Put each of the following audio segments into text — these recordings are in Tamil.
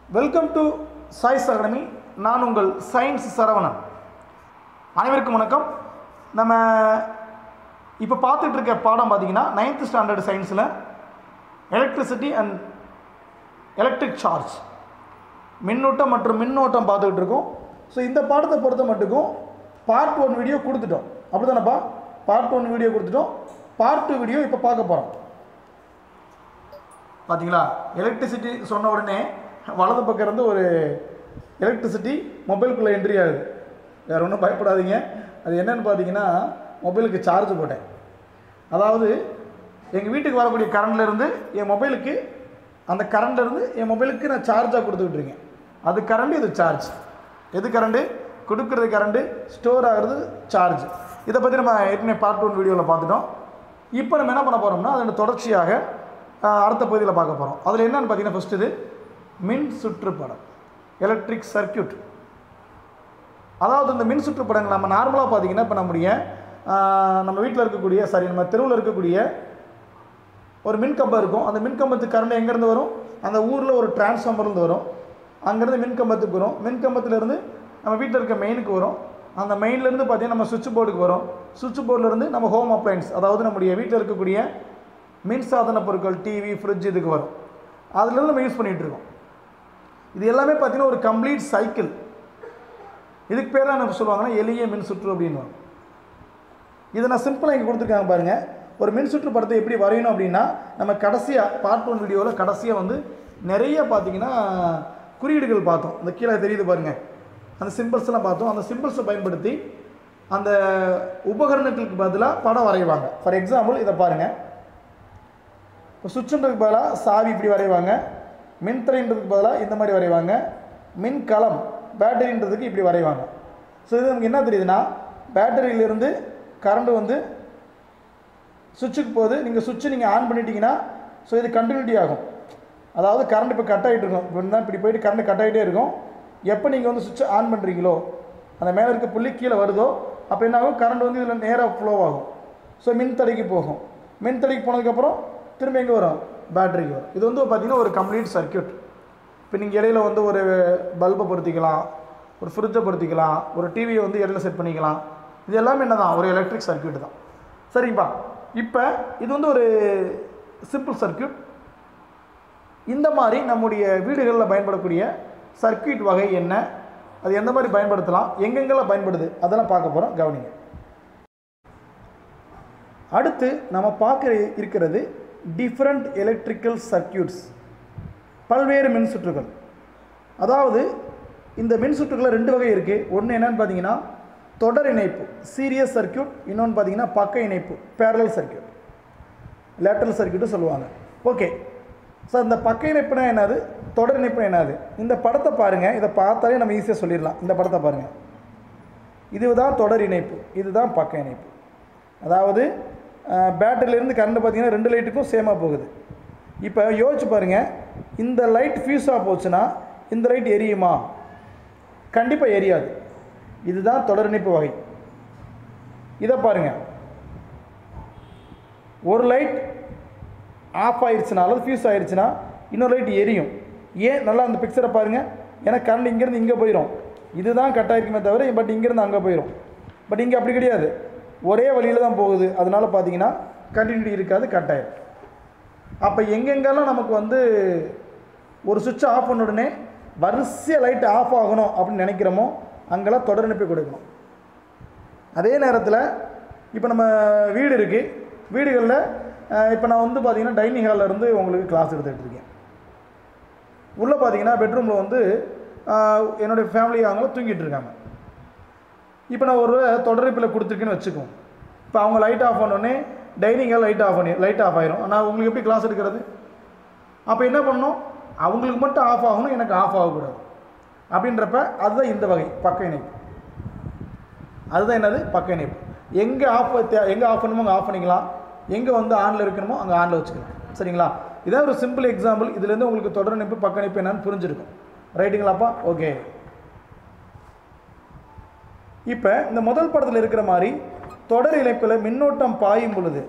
வெல்கம் டு சாய்ஸ் அகாடமி நான் உங்கள் சயின்ஸ் சரவணன் அனைவருக்கும் வணக்கம் நம்ம இப்போ பார்த்துட்டு இருக்க பாடம் பார்த்தீங்கன்னா நைன்த் ஸ்டாண்டர்ட் சயின்ஸில் எலக்ட்ரிசிட்டி அண்ட் எலக்ட்ரிக் சார்ஜ் மின்னூட்டம் மற்றும் மின்னோட்டம் பார்த்துக்கிட்டு இருக்கோம் ஸோ இந்த பாடத்தை பொறுத்த மட்டுக்கும் பார்ட் ஒன் வீடியோ கொடுத்துட்டோம் அப்படி தானேப்பா பார்ட் ஒன் வீடியோ கொடுத்துட்டோம் பார்ட் டூ வீடியோ இப்போ பார்க்க போகிறோம் பார்த்தீங்களா எலக்ட்ரிசிட்டி சொன்ன உடனே வலது பக்கம் இருந்து ஒரு எலக்ட்ரிசிட்டி மொபைலுக்குள்ளே என்ட்ரி ஆகுது வேறு ஒன்றும் பயப்படாதீங்க அது என்னன்னு பார்த்தீங்கன்னா மொபைலுக்கு சார்ஜ் போட்டேன் அதாவது எங்கள் வீட்டுக்கு வரக்கூடிய கரண்ட்ல இருந்து என் மொபைலுக்கு அந்த current ல இருந்து என் மொபைலுக்கு நான் சார்ஜாக கொடுத்துக்கிட்டு இருக்கேன் அது கரண்ட் இது சார்ஜ் எது கரண்ட்டு கொடுக்குறது கரண்ட்டு ஸ்டோர் ஆகிறது சார்ஜ் இதை பற்றி நம்ம ஏற்கனவே பார்ட் ஒன் வீடியோவில் பார்த்துட்டோம் இப்போ நம்ம என்ன பண்ண போகிறோம்னா அதோட தொடர்ச்சியாக ஆஹ், அடுத்த பகுதியில் பார்க்க போகிறோம் அதில் என்னன்னு பார்த்தீங்கன்னா ஃபஸ்ட்டு இது மின் சுற்றுப்படம் எலக்ட்ரிக் சர்க்யூட் அதாவது இந்த மின் சுற்றுப்படங்கள் நம்ம நார்மலாக பார்த்தீங்கன்னா இப்போ நம்முடைய ஆஹ், நம்ம வீட்டில் இருக்கக்கூடிய சாரி நம்ம தெருவில் இருக்கக்கூடிய ஒரு மின்கம்பம் இருக்கும் அந்த மின்கம்பத்துக்கு கரண்ட் எங்கேருந்து வரும் அந்த ஊரில் ஒரு டிரான்ஸ்ஃபார்மர்லேருந்து வரும் அங்கேருந்து மின்கம்பத்துக்கு வரும் மின்கம்பத்துலேருந்து நம்ம வீட்டில் இருக்க மெயினுக்கு வரும் அந்த மெயின்லேருந்து பார்த்தீங்கன்னா நம்ம சுவிட்ச் போர்டுக்கு வரும் சுவிட்ச் போர்ட்லேருந்து நம்ம ஹோம் அப்ளையன்ஸ் அதாவது நம்முடைய வீட்டில் இருக்கக்கூடிய மின்சாதன பொருட்கள் டிவி ஃப்ரிட்ஜ் இதுக்கு வரும் அதுலேருந்து நம்ம யூஸ் பண்ணிகிட்டு இருக்கோம் இது எல்லாமே பார்த்தீங்கன்னா ஒரு கம்ப்ளீட் சைக்கிள் இதுக்கு பேர் என்ன சொல்லுவாங்கன்னா எளிய மின் சுற்று அப்படின்னு இதை நான் சிம்பிளாக இங்கே கொடுத்துருக்காங்க பாருங்கள் ஒரு மின் சுற்று படத்தை எப்படி வரையணும் அப்படின்னா நம்ம கடைசியாக பார்ட் ஒன் வீடியோவில் கடைசியாக வந்து நிறைய பார்த்தீங்கன்னா குறியீடுகள் பார்த்தோம் இந்த கீழே தெரியுது பாருங்கள் அந்த சிம்பிள்ஸ்லாம் பார்த்தோம் அந்த சிம்பிள்ஸை பயன்படுத்தி அந்த உபகரணங்களுக்கு பதிலாக படம் வரைவாங்க ஃபார் எக்ஸாம்பிள் இதை பாருங்கள் இப்போ சுவிட்சுன்றதுக்கு பதிலாக சாவி இப்படி வரைவாங்க மின்தரைன்றதுக்கு பதிலாக இந்த மாதிரி வரைவாங்க மின்கலம் பேட்டரின்றதுக்கு இப்படி வரைவாங்க ஸோ இது நமக்கு என்ன தெரியுதுன்னா பேட்டரியிலிருந்து கரண்ட் வந்து சுவிட்சுக்கு போகுது நீங்கள் சுவிட்சை நீங்கள் ஆன் பண்ணிட்டீங்கன்னா ஸோ இது கண்டினியூட்டி ஆகும் அதாவது கரண்ட் இப்போ கட் ஆகிட்டு இருக்கும் இப்போ தான் இப்படி போயிட்டு கரண்ட் கட் ஆகிட்டே இருக்கும் எப்போ நீங்கள் வந்து சுவிட்சை ஆன் பண்ணுறீங்களோ அந்த மேலே இருக்க புள்ளி கீழே வருதோ அப்போ என்ன ஆகும் கரண்ட் வந்து இதில் நேராக ஃப்ளோ ஆகும் ஸோ மின்தடைக்கு போகும் மின்தடைக்கு போனதுக்கப்புறம் திரும்ப எங்கே வரும் பேட்டரிக்கு வரும் இது வந்து பார்த்திங்கன்னா ஒரு கம்ப்ளீட் சர்க்யூட் இப்போ நீங்கள் இடையில வந்து ஒரு பல்பை பொருத்திக்கலாம் ஒரு ஃப்ரிட்ஜை பொருத்திக்கலாம் ஒரு டிவியை வந்து இடையில செட் பண்ணிக்கலாம் இது எல்லாமே என்ன தான் ஒரு எலக்ட்ரிக் சர்க்யூட் தான் சரிங்கப்பா இப்போ இது வந்து ஒரு சிம்பிள் சர்க்யூட் இந்த மாதிரி நம்முடைய வீடுகளில் பயன்படக்கூடிய சர்க்யூட் வகை என்ன அது எந்த மாதிரி பயன்படுத்தலாம் எங்கெங்கெல்லாம் பயன்படுது அதெல்லாம் பார்க்க போகிறோம் கவனிங்க அடுத்து நம்ம பார்க்க இருக்கிறது டிஃப்ரெண்ட் எலக்ட்ரிக்கல் சர்க்யூட்ஸ் பல்வேறு மின் சுற்றுகள் அதாவது இந்த மின் சுற்றுகளில் ரெண்டு வகை இருக்குது ஒன்று என்னன்னு பார்த்தீங்கன்னா தொடர் இணைப்பு சீரியஸ் சர்க்யூட் இன்னொன்று பார்த்தீங்கன்னா பக்க இணைப்பு பேரலல் சர்க்யூட் லேட்டரல் சர்க்யூட்டும் சொல்லுவாங்க ஓகே ஸோ இந்த பக்க இணைப்புனா என்னது தொடர் இணைப்புனா என்னது இந்த படத்தை பாருங்கள் இதை பார்த்தாலே நம்ம ஈஸியாக சொல்லிடலாம் இந்த படத்தை பாருங்கள் இதுதான் தொடர் இணைப்பு இதுதான் பக்க இணைப்பு அதாவது அஹ், பேட்டரியிலேருந்து கரண்ட் பார்த்தீங்கன்னா ரெண்டு லைட்டுக்கும் சேமாக போகுது இப்போ யோசிச்சு பாருங்கள் இந்த லைட் ஃபியூஸாக போச்சுன்னா இந்த லைட் எரியுமா கண்டிப்பாக எரியாது இதுதான் தொடர் இணைப்பு வகை இதை பாருங்கள் ஒரு லைட் ஆஃப் ஆயிடுச்சுன்னா அல்லது ஃபியூஸ் ஆயிடுச்சுன்னா இன்னொரு லைட் எரியும் ஏன் நல்லா அந்த பிக்சரை பாருங்கள் ஏன்னா கரண்ட் இங்கேருந்து இங்கே போயிடும் இதுதான் கட் ஆயிருக்குமே தவிர பட் இங்கேருந்து அங்கே போயிடும் பட் இங்கே அப்படி கிடையாது ஒரே வழியில் தான் போகுது அதனால பார்த்தீங்கன்னா கண்டினியூட்டி இருக்காது கட் ஆயிடும் அப்போ எங்கெங்கெல்லாம் நமக்கு வந்து ஒரு சுவிட்சை ஆஃப் பண்ண உடனே வரிசையாக லைட் ஆஃப் ஆகணும் அப்படின்னு நினைக்கிறோமோ அங்கெல்லாம் தொடர் இணைப்பு கொடுக்கணும் அதே நேரத்தில் இப்போ நம்ம வீடு இருக்குது வீடுகளில் இப்போ நான் வந்து பார்த்தீங்கன்னா டைனிங் ஹாலில் இருந்து உங்களுக்கு கிளாஸ் எடுத்துகிட்டு இருக்கேன் உள்ளே பார்த்தீங்கன்னா பெட்ரூமில் வந்து ஆஹ், என்னுடைய ஃபேமிலி அவங்க தூங்கிட்டு இருக்காங்க இப்போ நான் ஒரு தொடர்பில் கொடுத்துருக்கேன்னு வச்சுக்குவோம் இப்போ அவங்க லைட் ஆஃப் பண்ணோடனே டைனிங் ஹால் லைட் ஆஃப் பண்ணி லைட் ஆஃப் ஆயிரும் நான் உங்களுக்கு எப்படி கிளாஸ் எடுக்கிறது அப்போ என்ன பண்ணணும் அவங்களுக்கு மட்டும் ஆஃப் ஆகணும் எனக்கு ஆஃப் ஆகக்கூடாது அப்படின்றப்ப அதுதான் இந்த வகை பக்க இணைப்பு அதுதான் என்னது பக்க இணைப்பு எங்கே ஆஃப் எங்கே ஆஃப் பண்ணணுமோ அங்கே ஆஃப் பண்ணிக்கலாம் எங்கே வந்து ஆனில் இருக்கணுமோ அங்கே ஆனில் வச்சுக்கலாம் சரிங்களா இதான் ஒரு சிம்பிள் எக்ஸாம்பிள் இதுலேருந்து உங்களுக்கு தொடர் இணைப்பு பக்க இணைப்பு என்னன்னு புரிஞ்சிருக்கும் ரைட்டுங்களாப்பா ஓகே இப்போ இந்த முதல் படத்தில் இருக்கிற மாதிரி தொடர் இணைப்பில் மின்னோட்டம் பாயும் பொழுது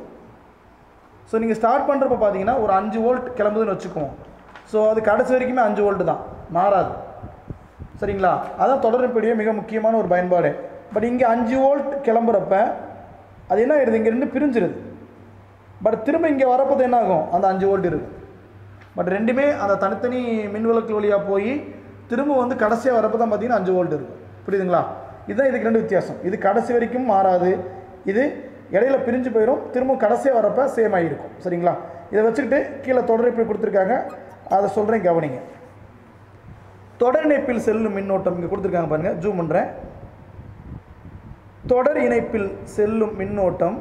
ஸோ நீங்கள் ஸ்டார்ட் பண்ணுறப்ப பார்த்தீங்கன்னா ஒரு அஞ்சு வோல்ட் கிளம்புதுன்னு வச்சுக்குவோம் ஸோ அது கடைசி வரைக்குமே அஞ்சு வோல்ட் தான் மாறாது சரிங்களா அதான் தொடர்புடைய மிக முக்கியமான ஒரு பயன்பாடு பட் இங்கே அஞ்சு வோல்ட் கிளம்புறப்ப அது என்ன ஆயிடுது இங்கே ரெண்டு பிரிஞ்சிருது பட் திரும்ப இங்கே வரப்போது என்ன ஆகும் அந்த அஞ்சு வோல்ட் இருக்கும் பட் ரெண்டுமே அந்த தனித்தனி மின்விளக்கு வழியாக போய் திரும்ப வந்து கடைசியாக வரப்போ தான் பார்த்தீங்கன்னா அஞ்சு வோல்ட் இருக்கும் புரியுதுங்களா இதுதான் இதுக்கு ரெண்டு வித்தியாசம் இது கடைசி வரைக்கும் மாறாது இது இடையில பிரிஞ்சு போயிடும் திரும்ப கடைசியாக வரப்போ சேம் ஆகிருக்கும் சரிங்களா இதை வச்சுக்கிட்டு கீழே தொடர் இப்படி கொடுத்துருக்காங்க அதை சொல்கிறேன் கவனிங்க தொடர் இணைப்பில் செல்லும் மின்னோட்டம் இங்கே கொடுத்துருக்காங்க பாருங்கள் ஜூம் பண்ணுறேன் தொடர் இணைப்பில் செல்லும் மின்னோட்டம்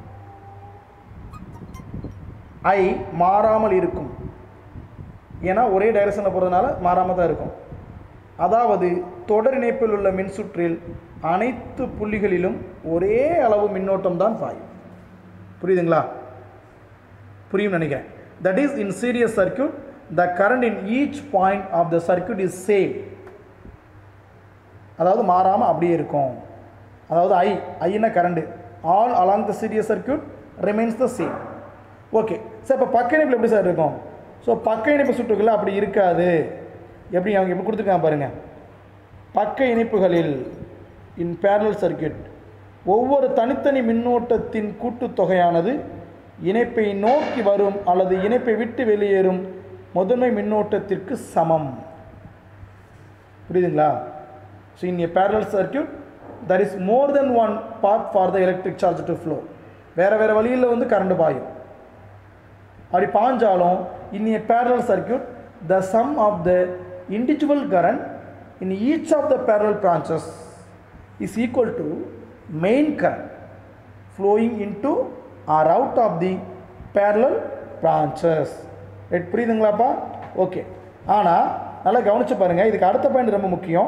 ஐ மாறாமல் இருக்கும் ஏன்னா ஒரே டைரக்ஷனில் போகிறதுனால மாறாமல் தான் இருக்கும் அதாவது தொடர் இணைப்பில் உள்ள மின்சுற்றில் அனைத்து புள்ளிகளிலும் ஒரே அளவு மின்னோட்டம் தான் பாயும் புரியுதுங்களா புரியும் நினைக்கிறேன் that is in series circuit the current in each point of the circuit is same அதாவது மாறாமல் அப்படியே இருக்கும் அதாவது ஐ ஐன்னா current all along the series circuit remains the same okay sir இப்போ பக்க இணைப்பில் எப்படி சார் இருக்கும் ஸோ பக்க இணைப்பு சுற்றுக்குள்ள அப்படி இருக்காது எப்படி அவங்க எப்படி கொடுத்துருக்காங்க பாருங்கள் பக்க இணைப்புகளில் இன் பேரலல் சர்க்யூட் ஒவ்வொரு தனித்தனி மின்னோட்டத்தின் கூட்டுத்தொகையானது இணைப்பை நோக்கி வரும் அல்லது இணைப்பை விட்டு வெளியேறும் முதன்மை மின்னோட்டத்திற்கு சமம் புரியுதுங்களா so in a parallel circuit there is more than one path for the electric charge to flow வேறு வேறு வழியில் வந்து கரண்ட் பாயும் அப்படி பாஞ்சாலும் in a parallel circuit the sum of the individual current in each of the parallel branches is equal to main current flowing into or out of the parallel branches right புரியுதுங்களாப்பா ஓகே ஆனால் நல்லா கவனிச்சு பாருங்கள் இதுக்கு அடுத்த பாயிண்ட் ரொம்ப முக்கியம்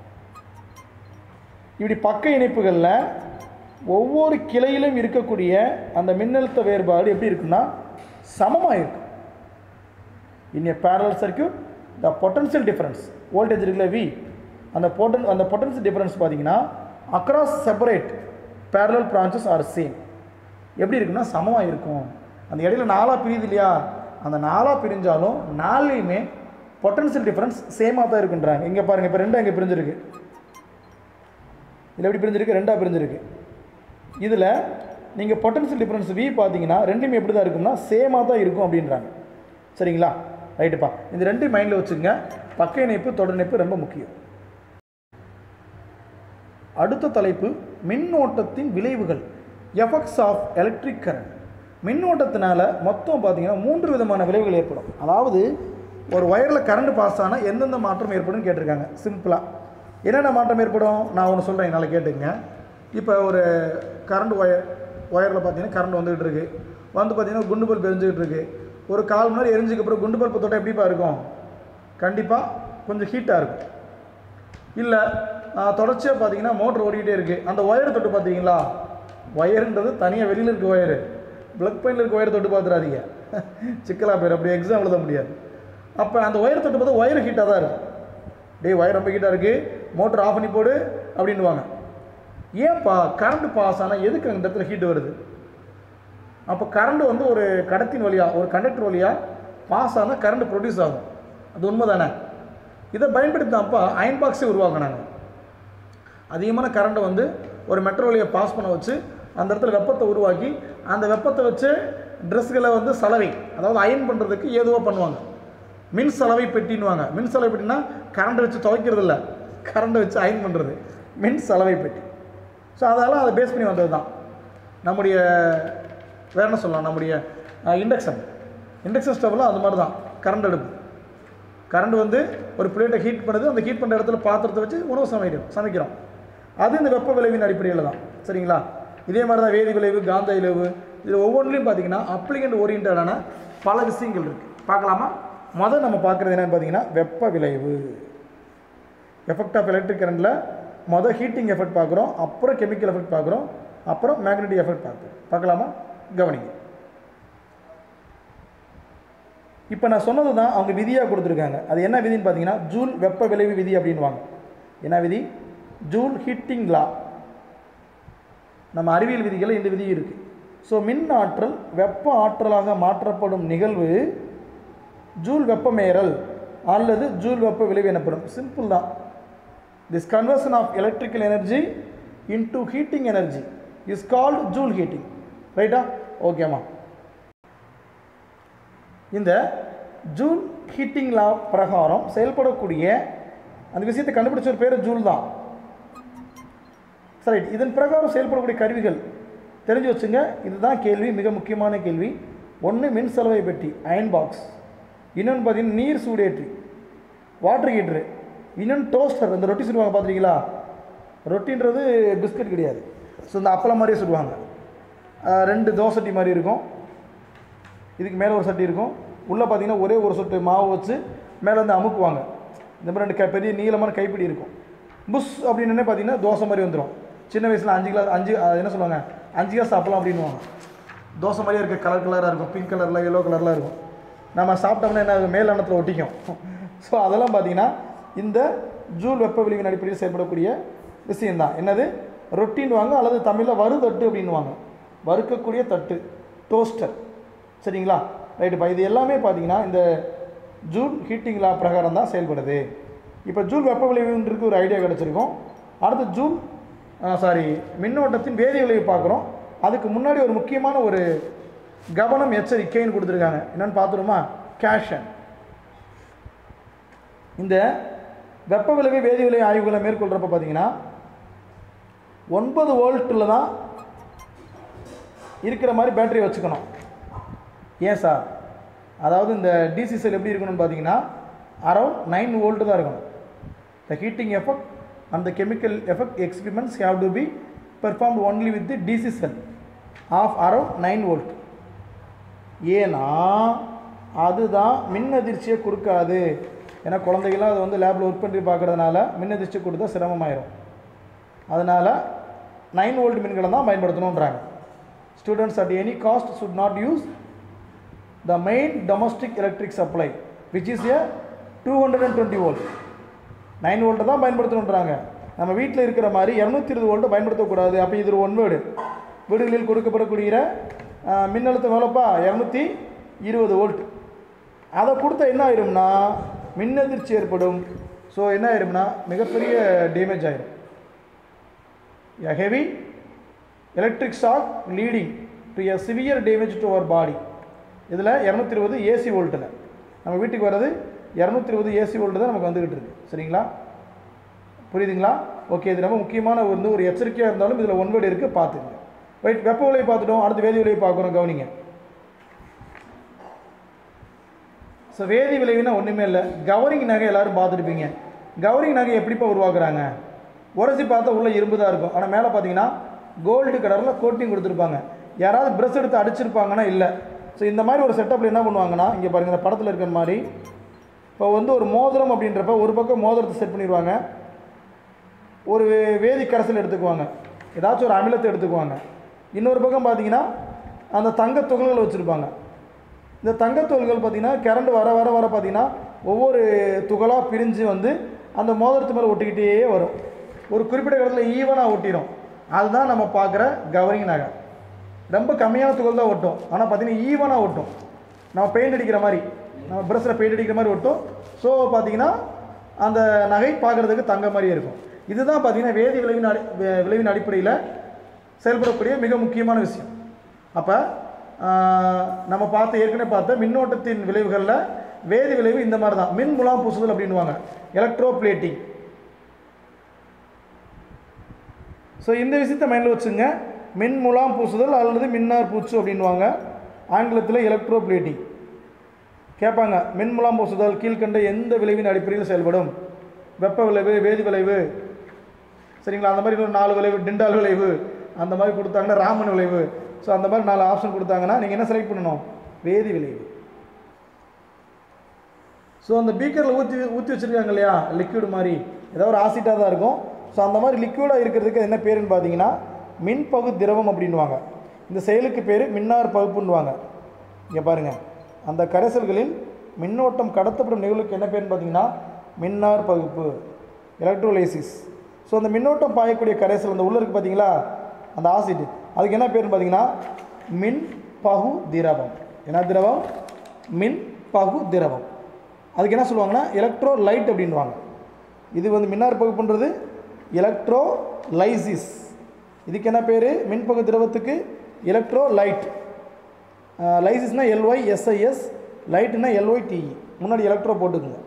இப்படி பக்க இணைப்புகளில் ஒவ்வொரு கிளையிலும் இருக்கக்கூடிய அந்த மின்னழுத்த வேறுபாடு எப்படி இருக்குன்னா சமமாக இருக்கும் in a parallel circuit the potential difference voltage இருக்குல்ல வி அந்த பொட்டன் அந்த பொட்டன்ஷியல் டிஃபரன்ஸ் பார்த்தீங்கன்னா across separate parallel branches are same எப்படி இருக்குன்னா சமமாக இருக்கும் அந்த இடையில நாலாக பிரியுது இல்லையா அந்த நாலாக பிரிஞ்சாலும் நாலுலேயுமே பொட்டன்ஷியல் டிஃபரன்ஸ் சேமாக தான் இருக்குன்றாங்க இங்கே பாருங்கள் இப்போ ரெண்டும் இங்கே பிரிஞ்சிருக்கு இதில் எப்படி பிரிஞ்சிருக்கு ரெண்டாக பிரிஞ்சிருக்கு இதில் நீங்கள் பொட்டன்ஷியல் டிஃபரன்ஸ் வி பார்த்தீங்கன்னா ரெண்டுமே எப்படி தான் இருக்கும்னா சேமாக தான் இருக்கும் அப்படின்றாங்க சரிங்களா ரைட்டுப்பா இந்த ரெண்டையும் மைண்டில் வச்சுங்க பக்க இணைப்பு தொடர் இணைப்பு ரொம்ப முக்கியம் அடுத்த தலைப்பு மின்னோட்டத்தின் விளைவுகள் எஃபெக்ட்ஸ் ஆஃப் எலக்ட்ரிக் கரண்ட் மின்னோட்டத்தினால மொத்தம் பார்த்தீங்கன்னா மூன்று விதமான விளைவுகள் ஏற்படும் அதாவது ஒரு ஒயரில் கரண்ட் பாஸ் ஆனால் எந்தெந்த மாற்றம் ஏற்படும் கேட்டிருக்காங்க சிம்பிளாக என்னென்ன மாற்றம் ஏற்படும் நான் ஒன்று சொல்கிறேன் என்னால் கேட்டுங்க இப்போ ஒரு கரண்ட் ஒயர் ஒயரில் பார்த்தீங்கன்னா கரண்ட் வந்துகிட்டு இருக்கு வந்து பார்த்தீங்கன்னா குண்டு பல்ப் எரிஞ்சுக்கிட்டு இருக்கு ஒரு கால் மணி நேரம் எரிஞ்சுக்கு அப்புறம் குண்டு பல்ப் தொட்டால் எப்படிப்பா இருக்கும் கண்டிப்பாக கொஞ்சம் ஹீட்டாக இருக்கும் இல்லை தொடர்ச்சியாக பார்த்தீங்கன்னா மோட்டர் ஓடிக்கிட்டே இருக்குது அந்த ஒயர் தொட்டு பார்த்தீங்களா ஒயருன்றது தனியாக வெளியில் இருக்க ஒயரு ப்ளக் பாயிண்டில் இருக்க ஒயர் தொட்டு பார்த்துறாதீங்க சிக்கலாக போயிடும் அப்படி எக்ஸாம் எழுத முடியாது அப்போ அந்த ஒயர் தொட்டு பார்த்தா ஒயர் ஹீட்டாக தான் இருக்கும் டேய் ஒயர் ரொம்ப ஹீட்டாக இருக்குது மோட்டர் ஆஃப் பண்ணி போடு அப்படின்வாங்க ஏன்ப்பா கரண்ட் பாஸ் ஆனால் எதுக்கு அந்த இடத்துல ஹீட் வருது அப்போ கரண்ட் வந்து ஒரு கடத்தின் வழியாக ஒரு கண்டக்டர் வழியாக பாஸ் ஆனால் கரண்ட் ப்ரொடியூஸ் ஆகும் அது உண்மை தானே இதை பயன்படுத்தி தான்ப்பா அயன் பாக்ஸே உருவாக்குனாங்க அதிகமான கரண்ட்டை வந்து ஒரு மெட்ரோ வழியை பாஸ் பண்ண வச்சு அந்த இடத்துல வெப்பத்தை உருவாக்கி அந்த வெப்பத்தை வச்சு ட்ரெஸ்களை வந்து சலவை அதாவது அயன் பண்ணுறதுக்கு ஏதுவாக பண்ணுவாங்க மின் சலவை பெட்டின்னுவாங்க மின் சலவை பெட்டினா கரண்ட் வச்சு துவைக்கிறது இல்லை கரண்ட்டை வச்சு அயன் பண்ணுறது மின் சலவை பெட்டி ஸோ அதெல்லாம் அதை பேஸ் பண்ணி வந்தது தான் நம்முடைய வேற என்ன சொல்லலாம் நம்முடைய இண்டக்ஷன் இண்டக்ஷன் ஸ்டவ்லாம் அது மாதிரி தான் கரண்ட் அடுப்பு கரண்ட் வந்து ஒரு பிளேட்டை ஹீட் பண்ணுது அந்த ஹீட் பண்ணுற இடத்துல பாத்திரத்தை வச்சு உணவு சமைக்கிறோம் சமைக்கிறோம் அது இந்த வெப்ப விளைவின் அடிப்படையில் தான் சரிங்களா இதே மாதிரி தான் வேதி விளைவு காந்த விளைவு இதில் ஒவ்வொன்றிலையும் பார்த்தீங்கன்னா அப்ளிகண்ட் ஓரியன்டான பல விஷயங்கள் இருக்குது பார்க்கலாமா முதல் நம்ம பார்க்குறது என்னென்னு பார்த்தீங்கன்னா வெப்ப விளைவு எஃபெக்ட் ஆஃப் எலக்ட்ரிக் கரண்டில் மொதல் ஹீட்டிங் எஃபெக்ட் பார்க்குறோம் அப்புறம் கெமிக்கல் எஃபெக்ட் பார்க்குறோம் அப்புறம் மேக்னெட்டிக் எஃபெக்ட் பார்க்குறோம் பார்க்கலாமா கவனிங்க இப்போ நான் சொன்னது தான் அவங்க விதியாக கொடுத்துருக்காங்க அது என்ன விதின்னு பார்த்தீங்கன்னா ஜூல் வெப்ப விளைவு விதி அப்படின்வாங்க என்ன விதி ஜூல் ஹீட்டிங் லா நம்ம அறிவியல் விதிகளில் இந்த விதி இருக்குது ஸோ மின் ஆற்றல் வெப்ப ஆற்றலாக மாற்றப்படும் நிகழ்வு ஜூல் வெப்பமேறல் அல்லது ஜூல் வெப்ப விளைவு எனப்படும் சிம்பிள் தான் this conversion of electrical energy into heating energy is called Joule heating ரைட்டா ஓகேம்மா இந்த ஜூல் ஹீட்டிங் லா பிரகாரம் செயல்படக்கூடிய அந்த விஷயத்தை கண்டுபிடிச்ச ஒரு பேர் ஜூல் தான் சரி இதன் பிரகாரம் செயல்படக்கூடிய கருவிகள் தெரிஞ்சு வச்சுங்க இதுதான் கேள்வி மிக முக்கியமான கேள்வி ஒன்று மின் சலவை பெட்டி அயன் பாக்ஸ் இன்னொன்று பார்த்தீங்கன்னா நீர் சூடேற்றி வாட்டர் ஹீட்ரு இன்னொன்று டோஸ்டர் இந்த ரொட்டி சுடுவாங்க பார்த்துருக்கீங்களா ரொட்டின்றது பிஸ்கட் கிடையாது ஸோ இந்த அப்பளம் மாதிரியே சுடுவாங்க ஆஹ் ரெண்டு தோசை சட்டி மாதிரி இருக்கும் இதுக்கு மேலே ஒரு சட்டி இருக்கும் உள்ளே பார்த்தீங்கன்னா ஒரே ஒரு சொட்டு மாவு வச்சு மேலே வந்து அமுக்குவாங்க இந்த மாதிரி ரெண்டு க பெரிய நீளமான கைப்பிடி இருக்கும் புஷ் அப்படின்னு பார்த்தீங்கன்னா தோசை மாதிரி வந்துடும் சின்ன வயசில் அஞ்சு கிளாஸ் அஞ்சு அது என்ன சொல்லுவாங்க அஞ்சு கிளாஸ் சாப்பிடலாம் அப்படின்னுவாங்க தோசை மாதிரியே இருக்க கலர் கலராக இருக்கும் பிங்க் கலரில் எல்லோ கலரில் இருக்கும் நம்ம சாப்பிட்டோம்னா என்ன ஆகும்? மேல் அன்னத்தில் ஒட்டிக்கும் ஸோ அதெல்லாம் பார்த்தீங்கன்னா இந்த ஜூல் வெப்ப விளைவின் அடிப்படையில் செயல்படக்கூடிய விஷயம்தான் என்னது ரொட்டின்வாங்க அல்லது தமிழில் வறுதட்டு அப்படின்வாங்க வறுக்கக்கூடிய தட்டு டோஸ்டர் சரிங்களா ரைட்டுப்பா இது எல்லாமே பார்த்தீங்கன்னா இந்த ஜூல் ஹீட்டிங் லா பிரகாரம் தான் செயல்படுது இப்போ ஜூல் வெப்ப விளைவுன்றது ஒரு ஐடியா கிடச்சிருக்கும் அடுத்து ஜூல் சாரி மின்னோட்டத்தின் வேதி விளைவு பார்க்குறோம் அதுக்கு முன்னாடி ஒரு முக்கியமான ஒரு கவனம் எச்சரிக்கைன்னு கொடுத்துருக்காங்க என்னன்னு பார்த்துருமா கேஷன் இந்த வெப்ப விளைவு வேதி விளைவு ஆய்வுகளை மேற்கொள்கிறப்ப பார்த்தீங்கன்னா ஒன்பது வோல்ட்டில் தான் இருக்கிற மாதிரி பேட்டரி வச்சுக்கணும் ஏன் சார் அதாவது இந்த டிசி செல் எப்படி இருக்கணும்னு பார்த்தீங்கன்னா அரௌண்ட் நைன் வோல்ட் தான் இருக்கணும் the heating effect and the chemical effect experiments have to be performed only with the DC cell of around nine volt ஏன்னா அதுதான் மின் அதிர்ச்சியை கொடுக்காது ஏன்னா குழந்தைகள்லாம் அதை வந்து லேபில் ஒர்க் பண்ணி பார்க்கறதுனால மின் அதிர்ச்சி கொடுத்தா சிரமமாயிரும் அதனால் நைன் வோல்ட் மின்களை தான் பயன்படுத்தணுன்றாங்க students at any cost should not use the main domestic electric supply which is a two hundred and twenty volt nine வோல்ட்டை தான் பயன்படுத்தணுன்றாங்க நம்ம வீட்டில் இருக்கிற மாதிரி இரநூத்தி இருபது வோல்ட்டை பயன்படுத்தக்கூடாது அப்போ இது ஒரு ஒன் வேர்டு வீடுகளில் கொடுக்கப்படக்கூடிய அஹ், மின்னழுத்தம் எவ்வளோப்பா இரநூத்தி இருபது வோல்ட் அதை கொடுத்தா என்ன ஆயிரும்னா மின்னதிர்ச்சி ஏற்படும் ஸோ என்ன ஆயிரும்னா மிகப்பெரிய டேமேஜ் ஆயிரும் a heavy electric shock leading to a severe damage to our body இதில் இரநூத்தி இருபது ஏசி வோல்ட்டில் நம்ம வீட்டுக்கு வர்றது இரநூத்தி இருபது ஏசி வோல்ட்டு தான் நமக்கு வந்துக்கிட்டு இருக்கு சரிங்களா புரியுதுங்களா ஓகே இது ரொம்ப முக்கியமான வந்து ஒரு எச்சரிக்கையாக இருந்தாலும் இதில் ஒன் வேர்டு இருக்குது பார்த்துங்க ரைட் வெப்ப விலையை பார்த்துட்டோம் அடுத்து வேதி விலையை பார்க்குறோம் கவனிங்க ஸோ வேதி விளைவுனா ஒன்றுமே இல்லை கவரிங் நகை எல்லாரும் பார்த்துருப்பீங்க கவரிங் நகை எப்படிப்பா உருவாக்குறாங்க உரசி பார்த்தா உள்ள இரும்பு தான் இருக்கும் ஆனால் மேலே பார்த்தீங்கன்னா கோல்டு கலரில் கோட்டிங் கொடுத்துருப்பாங்க யாராவது ப்ரெஸ் எடுத்து அடிச்சிருப்பாங்கன்னா இல்லை ஸோ இந்த மாதிரி ஒரு செட்டப்பில் என்ன பண்ணுவாங்கன்னா இங்கே பாருங்கள் இந்த படத்தில் இருக்கிற மாதிரி இப்போ வந்து ஒரு மோதிரம் அப்படின்றப்ப ஒரு பக்கம் மோதிரத்தை செட் பண்ணிடுவாங்க ஒரு வே- வேதி கரைசல் எடுத்துக்குவாங்க ஏதாச்சும் ஒரு அமிலத்தை எடுத்துக்குவாங்க இன்னொரு பக்கம் பார்த்தீங்கன்னா அந்த தங்க துகள்கள் வச்சுருப்பாங்க இந்த தங்கத் துகள்கள் பார்த்தீங்கன்னா கரண்ட் வர வர வர பார்த்தீங்கன்னா ஒவ்வொரு துகளாக பிரிஞ்சு வந்து அந்த மோதிரத்து மேலே ஒட்டிக்கிட்டே வரும் ஒரு குறிப்பிட்ட இடத்துல ஈவனாக ஒட்டிடும் அதுதான் நம்ம பார்க்குற கவரிங் நகை ரொம்ப கம்மியான துகள் தான் ஒட்டும் ஆனால் பார்த்தீங்கன்னா ஈவனாக ஒட்டும் நம்ம பெயிண்ட் அடிக்கிற மாதிரி நம்ம ப்ரஷில் பெயிண்ட் அடிக்கிற மாதிரி ஒட்டும் ஸோ பார்த்தீங்கன்னா அந்த நகை பார்க்குறதுக்கு தங்க மாதிரியே இருக்கும் இதுதான் பார்த்தீங்கன்னா வேதி விளைவின் அடி வே- விளைவின் அடிப்படையில் செயல்படக்கூடிய மிக முக்கியமான விஷயம் அப்போ நம்ம பார்த்த ஏற்கனவே பார்த்த மின்னோட்டத்தின் விளைவுகளில் வேதி விளைவு இந்த மாதிரி தான் மின் முலாம் பூசுதல் அப்படின்வாங்க எலக்ட்ரோ பிளேட்டிங் ஸோ இந்த விஷயத்தை மைண்டில் வச்சுங்க மின் முலாம் பூசுதல் அல்லது மின்னார் பூச்சு அப்படின்வாங்க ஆங்கிலத்தில் எலக்ட்ரோ பிளேட்டிங் கேட்பாங்க மின் முலாம் பூசுதல் கீழ்கண்ட எந்த விளைவின் அடிப்படையில் செயல்படும் வெப்ப விளைவு வேதி விளைவு சரிங்களா அந்த மாதிரி இன்னொரு நாலு விளைவு டிண்டால் விளைவு அந்த மாதிரி கொடுத்தாங்கன்னா ராமன் விளைவு ஸோ அந்த மாதிரி நாலு ஆப்ஷன் கொடுத்தாங்கன்னா நீங்கள் என்ன செலக்ட் பண்ணணும் வேதி விளைவு ஸோ அந்த பீக்கரில் ஊற்றி ஊற்றி வச்சுருக்காங்க இல்லையா லிக்விட் மாதிரி ஏதோ ஒரு ஆசிட்டாக தான் இருக்கும் ஸோ அந்த மாதிரி லிக்விடாக இருக்கிறதுக்கு என்ன பேருன்னு பார்த்தீங்கன்னா மின்பகு திரவம் அப்படின்வாங்க இந்த செயலுக்கு பேர் மின்னார் பகுப்புன்னுவாங்க இங்கே பாருங்கள் அந்த கரைசல்களில் மின்னோட்டம் கடத்தப்படும் நிகழ்வுக்கு என்ன பேருன்னு பார்த்தீங்கன்னா மின்னார் பகுப்பு எலக்ட்ரோலைசிஸ் ஸோ அந்த மின்னோட்டம் பாயக்கூடிய கரைசல் அந்த உள்ள இருக்கு பார்த்தீங்களா அந்த ஆசிட் அதுக்கு என்ன பேருன்னு பார்த்தீங்கன்னா மின் பகு திரவம் என்ன திரவம் மின் பகு திரவம் அதுக்கு என்ன சொல்லுவாங்கன்னா எலக்ட்ரோ லைட் அப்படின்வாங்க இது வந்து மின்னார் பகுப்புன்றது எலக்ட்ரோ லைசிஸ் இதுக்கு என்ன பேர் மின்பகு திரவத்துக்கு எலக்ட்ரோ லைட் லைசிஸ்னா எல்ஒய் எஸ்ஐஎஸ் லைட்னா எல்ஒய் டிஇ முன்னாடி எலக்ட்ரோ போட்டுக்குங்க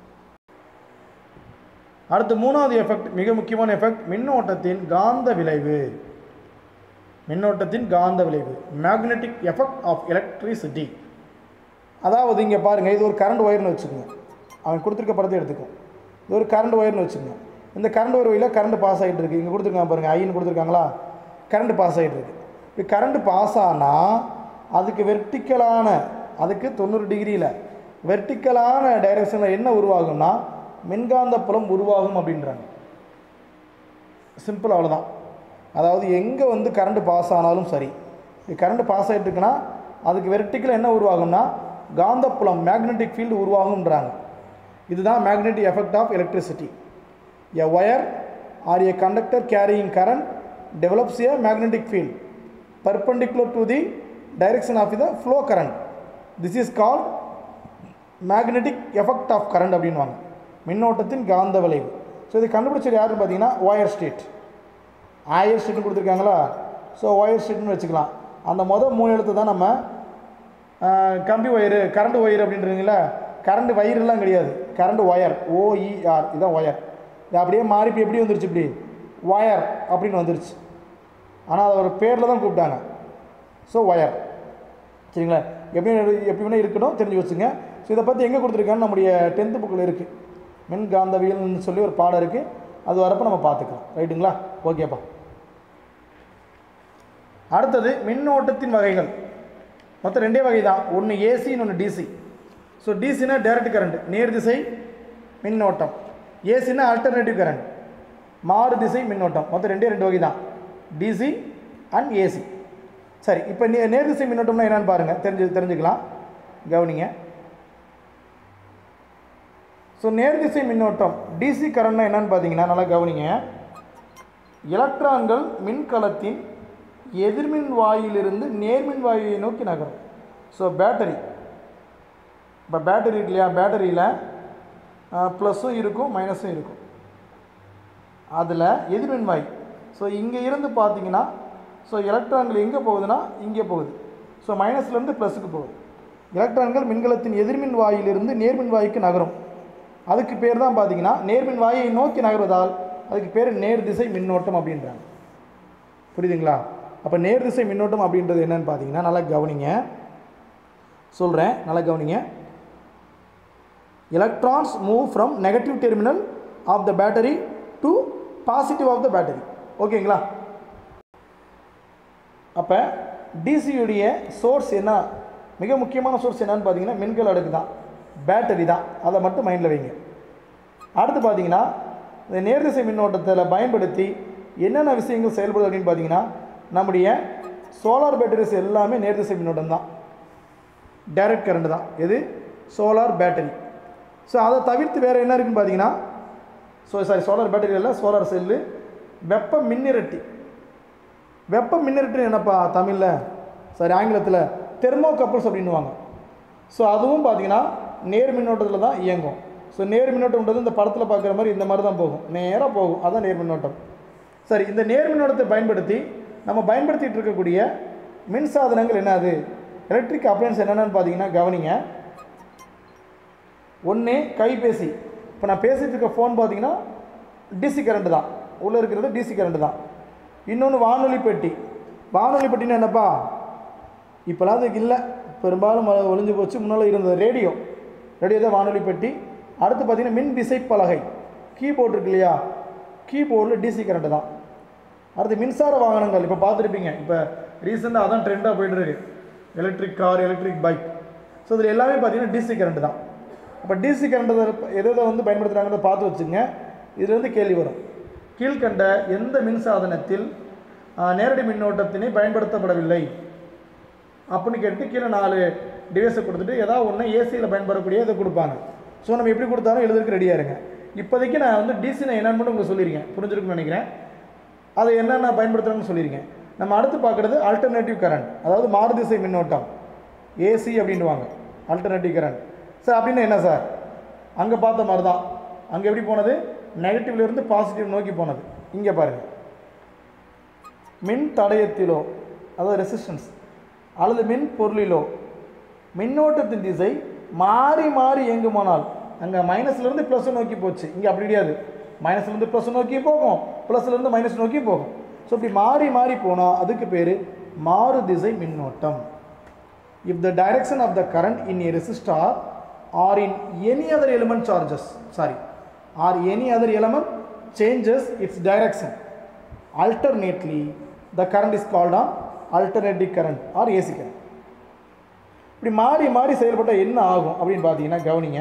அடுத்து மூணாவது எஃபெக்ட் மிக முக்கியமான எஃபெக்ட் மின்னோட்டத்தின் காந்த விளைவு மின்னோட்டத்தின் காந்த விளைவு மேக்னெட்டிக் எஃபெக்ட் ஆஃப் எலக்ட்ரிசிட்டி அதாவது இங்கே பாருங்கள் இது ஒரு கரண்ட் ஒயர்னு வச்சுக்கோங்க அவன் கொடுத்துருக்க படத்தை எடுத்துக்கும் இது ஒரு கரண்ட் ஒயர்னு வச்சுக்கோங்க இந்த கரண்ட் ஒயர் வழியில் கரண்ட் பாஸ் ஆகிட்டு இருக்கு இங்கே கொடுத்துருக்காங்க பாருங்கள் ஐன்னு கொடுத்துருக்காங்களா கரண்ட் பாஸ் ஆகிட்டு இருக்கு இப்போ கரண்ட் பாஸ் ஆனால் அதுக்கு வெர்டிக்கலான அதுக்கு தொண்ணூறு டிகிரியில் வெர்டிக்கலான டைரெக்ஷனில் என்ன உருவாகும்னா மின்காந்த புலம் உருவாகும் அப்படின்றாங்க சிம்பிள் அவ்வளோதான் அதாவது எங்கே வந்து கரண்ட் பாஸ் ஆனாலும் சரி கரண்ட் பாஸ் ஆகிட்டு இருக்குன்னா அதுக்கு வெர்டிக்கல் என்ன உருவாகும்னா காந்தப்புலம் மேக்னெட்டிக் ஃபீல்டு உருவாகும்ன்றாங்க இதுதான் magnetic effect of electricity a wire or a conductor carrying current develops a magnetic field perpendicular to the direction of the flow current this is called magnetic effect of current அப்படின்வாங்க மின்னோட்டத்தின் காந்த விளைவு ஸோ இதை கண்டுபிடிச்சது யாருன்னு பார்த்தீங்கன்னா ஒயர் ஸ்டேட் ஆயர் ஸ்ட்ரீட்னு கொடுத்துருக்காங்களா ஸோ ஒயர் ஸ்ட்ரீட்னு வச்சுக்கலாம் அந்த மொதல் மூணு எழுத்து தான் நம்ம ஆஹ், கம்பி ஒயரு கரண்ட் ஒயர் அப்படின்றீங்களா கரண்ட் வயிறுலாம் கிடையாது கரண்ட் ஒயர் ஓஇஆர் இதான் ஒயர் இது அப்படியே மாறி இப்போ எப்படி வந்துருச்சு இப்படி ஒயர் அப்படின்னு வந்துருச்சு ஆனால் அதை ஒரு பேரில் தான் கூப்பிட்டாங்க ஸோ ஒயர் சரிங்களா எப்படி எப்படி வேணால் இருக்கணும் தெரிஞ்சு வச்சுங்க ஸோ இதை பற்றி எங்கே கொடுத்துருக்கான்னு நம்முடைய டென்த்து புக்கில் இருக்குது மின்காந்தவியல்னு சொல்லி ஒரு பாடம் இருக்குது அது வரப்போ நம்ம பார்த்துக்கலாம் ரைட்டுங்களா ஓகேப்பா அடுத்தது மின்னோட்டத்தின் வகைகள் மொத்தம் ரெண்டே வகை தான் ஒன்று ஏசி இன்னொன்று டிசி ஸோ டிசினா டைரக்ட் கரண்ட் நேர் திசை மின்னோட்டம் ஏசினா ஆல்டர்னேட்டிவ் கரண்ட் மாறு திசை மின்னோட்டம் மொத்தம் ரெண்டே ரெண்டு வகை தான் டிசி அண்ட் ஏசி சரி இப்போ நே நேர் திசை மின்னோட்டம்னா என்னன்னு பாருங்கள் தெரிஞ்சு தெரிஞ்சுக்கலாம் கவனிங்க ஸோ நேர்திசை மின்னோட்டம் டிசி கரண்ட்னா என்னன்னு பார்த்தீங்கன்னா நல்லா கவனிங்க எலக்ட்ரான்கள் மின்கலத்தின் எதிர்மின் வாயிலிருந்து நேர்மின் வாயுவை நோக்கி நகரும் ஸோ பேட்டரி இப்போ பேட்டரி இருக்கு இல்லையா பேட்டரியில் ப்ளஸ்ஸும் இருக்கும் மைனஸும் இருக்கும் அதில் எதிர்மின் வாய் ஸோ இங்கே இருந்து பார்த்தீங்கன்னா ஸோ எலக்ட்ரான்கள் எங்கே போகுதுன்னா இங்கே போகுது ஸோ மைனஸ்லேருந்து ப்ளஸுக்கு போகுது எலக்ட்ரான்கள் மின்கலத்தின் எதிர்மின் வாயிலிருந்து நேர்மின் வாய்க்கு நகரும் அதுக்கு பேர் தான் பார்த்தீங்கன்னா நேர்மின் வாயை நோக்கி நகர்வதால் அதுக்கு பேர் நேர்திசை மின்னோட்டம் அப்படின்றாங்க புரியுதுங்களா அப்போ நேர்திசை மின்னோட்டம் அப்படின்றது என்னன்னு பார்த்தீங்கன்னா நல்லா கவனிங்க சொல்கிறேன் நல்லா கவனிங்க electrons move from negative terminal of the battery to positive of the battery ஓகேங்களா அப்போ டிசியுடைய சோர்ஸ் என்ன மிக முக்கியமான சோர்ஸ் என்னன்னு பார்த்தீங்கன்னா மின்கல் அடுக்கு தான் பேட்டரி தான் அதை மட்டும் மைண்டில் வைங்க அடுத்து பார்த்தீங்கன்னா இந்த நேர்திசை மின்னோட்டத்தில் பயன்படுத்தி என்னென்ன விஷயங்கள் செயல்படுது அப்படின்னு பார்த்தீங்கன்னா நம்முடைய சோலார் பேட்டரிஸ் எல்லாமே நேர்திசை மின்னோட்டம் தான் டைரக்ட் கரண்ட் தான் எது சோலார் பேட்டரி ஸோ அதை தவிர்த்து வேறு என்ன இருக்குன்னு பார்த்தீங்கன்னா ஸோ சாரி சோலார் பேட்டரி இல்லை சோலார் செல்லு வெப்ப மின்னிரட்டி வெப்ப மின்னிரட்டி என்னப்பா தமிழில் சாரி ஆங்கிலத்தில் தெர்மோ கப்பல்ஸ் அப்படின்னுவாங்க ஸோ அதுவும் பார்த்தீங்கன்னா நேர் மின்னோட்டத்தில் தான் இயங்கும் ஸோ நேர் மின்னோட்டம்ன்றது இந்த படத்தில் பார்க்குற மாதிரி இந்த மாதிரி தான் போகும் நேராக போகும் அதான் நேர் மின்னோட்டம் சரி இந்த நேர் மின்னோட்டத்தை பயன்படுத்தி நம்ம பயன்படுத்திட்டு இருக்கக்கூடிய மின் சாதனங்கள் என்னது எலக்ட்ரிக் அப்ளையன்ஸ் என்னென்னு பார்த்தீங்கன்னா கவனிங்க ஒன்று கைபேசி இப்போ நான் பேசிகிட்டு இருக்க ஃபோன் பார்த்தீங்கன்னா டிசி கரண்ட் தான் உள்ளே இருக்கிறது டிசி கரண்ட் தான் இன்னொன்று வானொலி பெட்டி வானொலி பெட்டின்னா என்னப்பா இப்போலாம் அதுக்கு இல்லை பெரும்பாலும் ம- ஒளிஞ்சு போச்சு முன்னால் இருந்தது ரேடியோ ரேடியோ தான் வானொலி பெட்டி அடுத்து பார்த்தீங்கன்னா மின் விசைப்பலகை கீபோர்டு இருக்கு இல்லையா கீபோர்டில் டிசி கரண்ட் தான் அடுத்து மின்சார வாகனங்கள் இப்போ பார்த்துருப்பீங்க இப்போ ரீசெண்டாக அதான் ட்ரெண்டாக போயிட்டு இருக்கு electric car electric bike so இதில் எல்லாமே பார்த்தீங்கன்னா டிசி கரண்ட் தான் அப்போ டிசி கரண்ட் எதை எதை வந்து பயன்படுத்துகிறாங்கன்றத பார்த்து வச்சுங்க இதுல இருந்து கேள்வி வரும் கீழ்கண்ட எந்த மின்சாதனத்தில் ஆ, நேரடி மின்னோட்டத்தினை பயன்படுத்தப்படவில்லை அப்படின்னு கேட்டு கீழே நாலு டிவைஸை கொடுத்துட்டு ஏதாவது ஒன்று ஏசியில் பயன்படக்கூடிய இதை கொடுப்பாங்க ஸோ நம்ம எப்படி கொடுத்தாலும் எழுதுறதுக்கு ரெடியாக இருங்க இப்போதைக்கு நான் வந்து டிசி நான் என்னன்னு மட்டும் உங்களுக்கு சொல்லியிருக்கேன் புரிஞ்சிருக்குன்னு நினைக்கிறேன் அதை என்னென்ன பயன்படுத்துகிறேன்னு சொல்லியிருக்கேன் நம்ம அடுத்து பார்க்குறது ஆல்டர்னேட்டிவ் கரண்ட் அதாவது மாறுதிசை மின்னோட்டம் ஏசி அப்படின்வாங்க ஆல்டர்னேட்டிவ் கரண்ட் சார் அப்படின்னா என்ன சார் அங்கே பார்த்த மாதிரி தான் அங்கே எப்படி போனது நெகட்டிவ்ல இருந்து பாசிட்டிவ் நோக்கி போனது இங்கே பாருங்கள் மின் தடயத்திலோ அதாவது ரெசிஸ்டன்ஸ் அல்லது மின் பொருளிலோ மின்னோட்டத்தின் திசை மாறி மாறி இயங்குமானால் அங்கே மைனஸ்லேருந்து ப்ளஸ் நோக்கி போச்சு இங்கே அப்படி கிடையாது மைனஸ்லேருந்து ப்ளஸ் நோக்கி போகும் ப்ளஸ்லேருந்து மைனஸ் நோக்கி போகும் ஸோ இப்படி மாறி மாறி போனால் அதுக்கு பேர் மாறு திசை மின்னோட்டம் if the direction of the current in a resistor or in any other element charges sorry or any other element changes its direction alternately the current is called on alternating current or AC current இப்படி மாறி மாறி செயல்பட்டால் என்ன ஆகும் அப்படின்னு பார்த்தீங்கன்னா கவனிங்க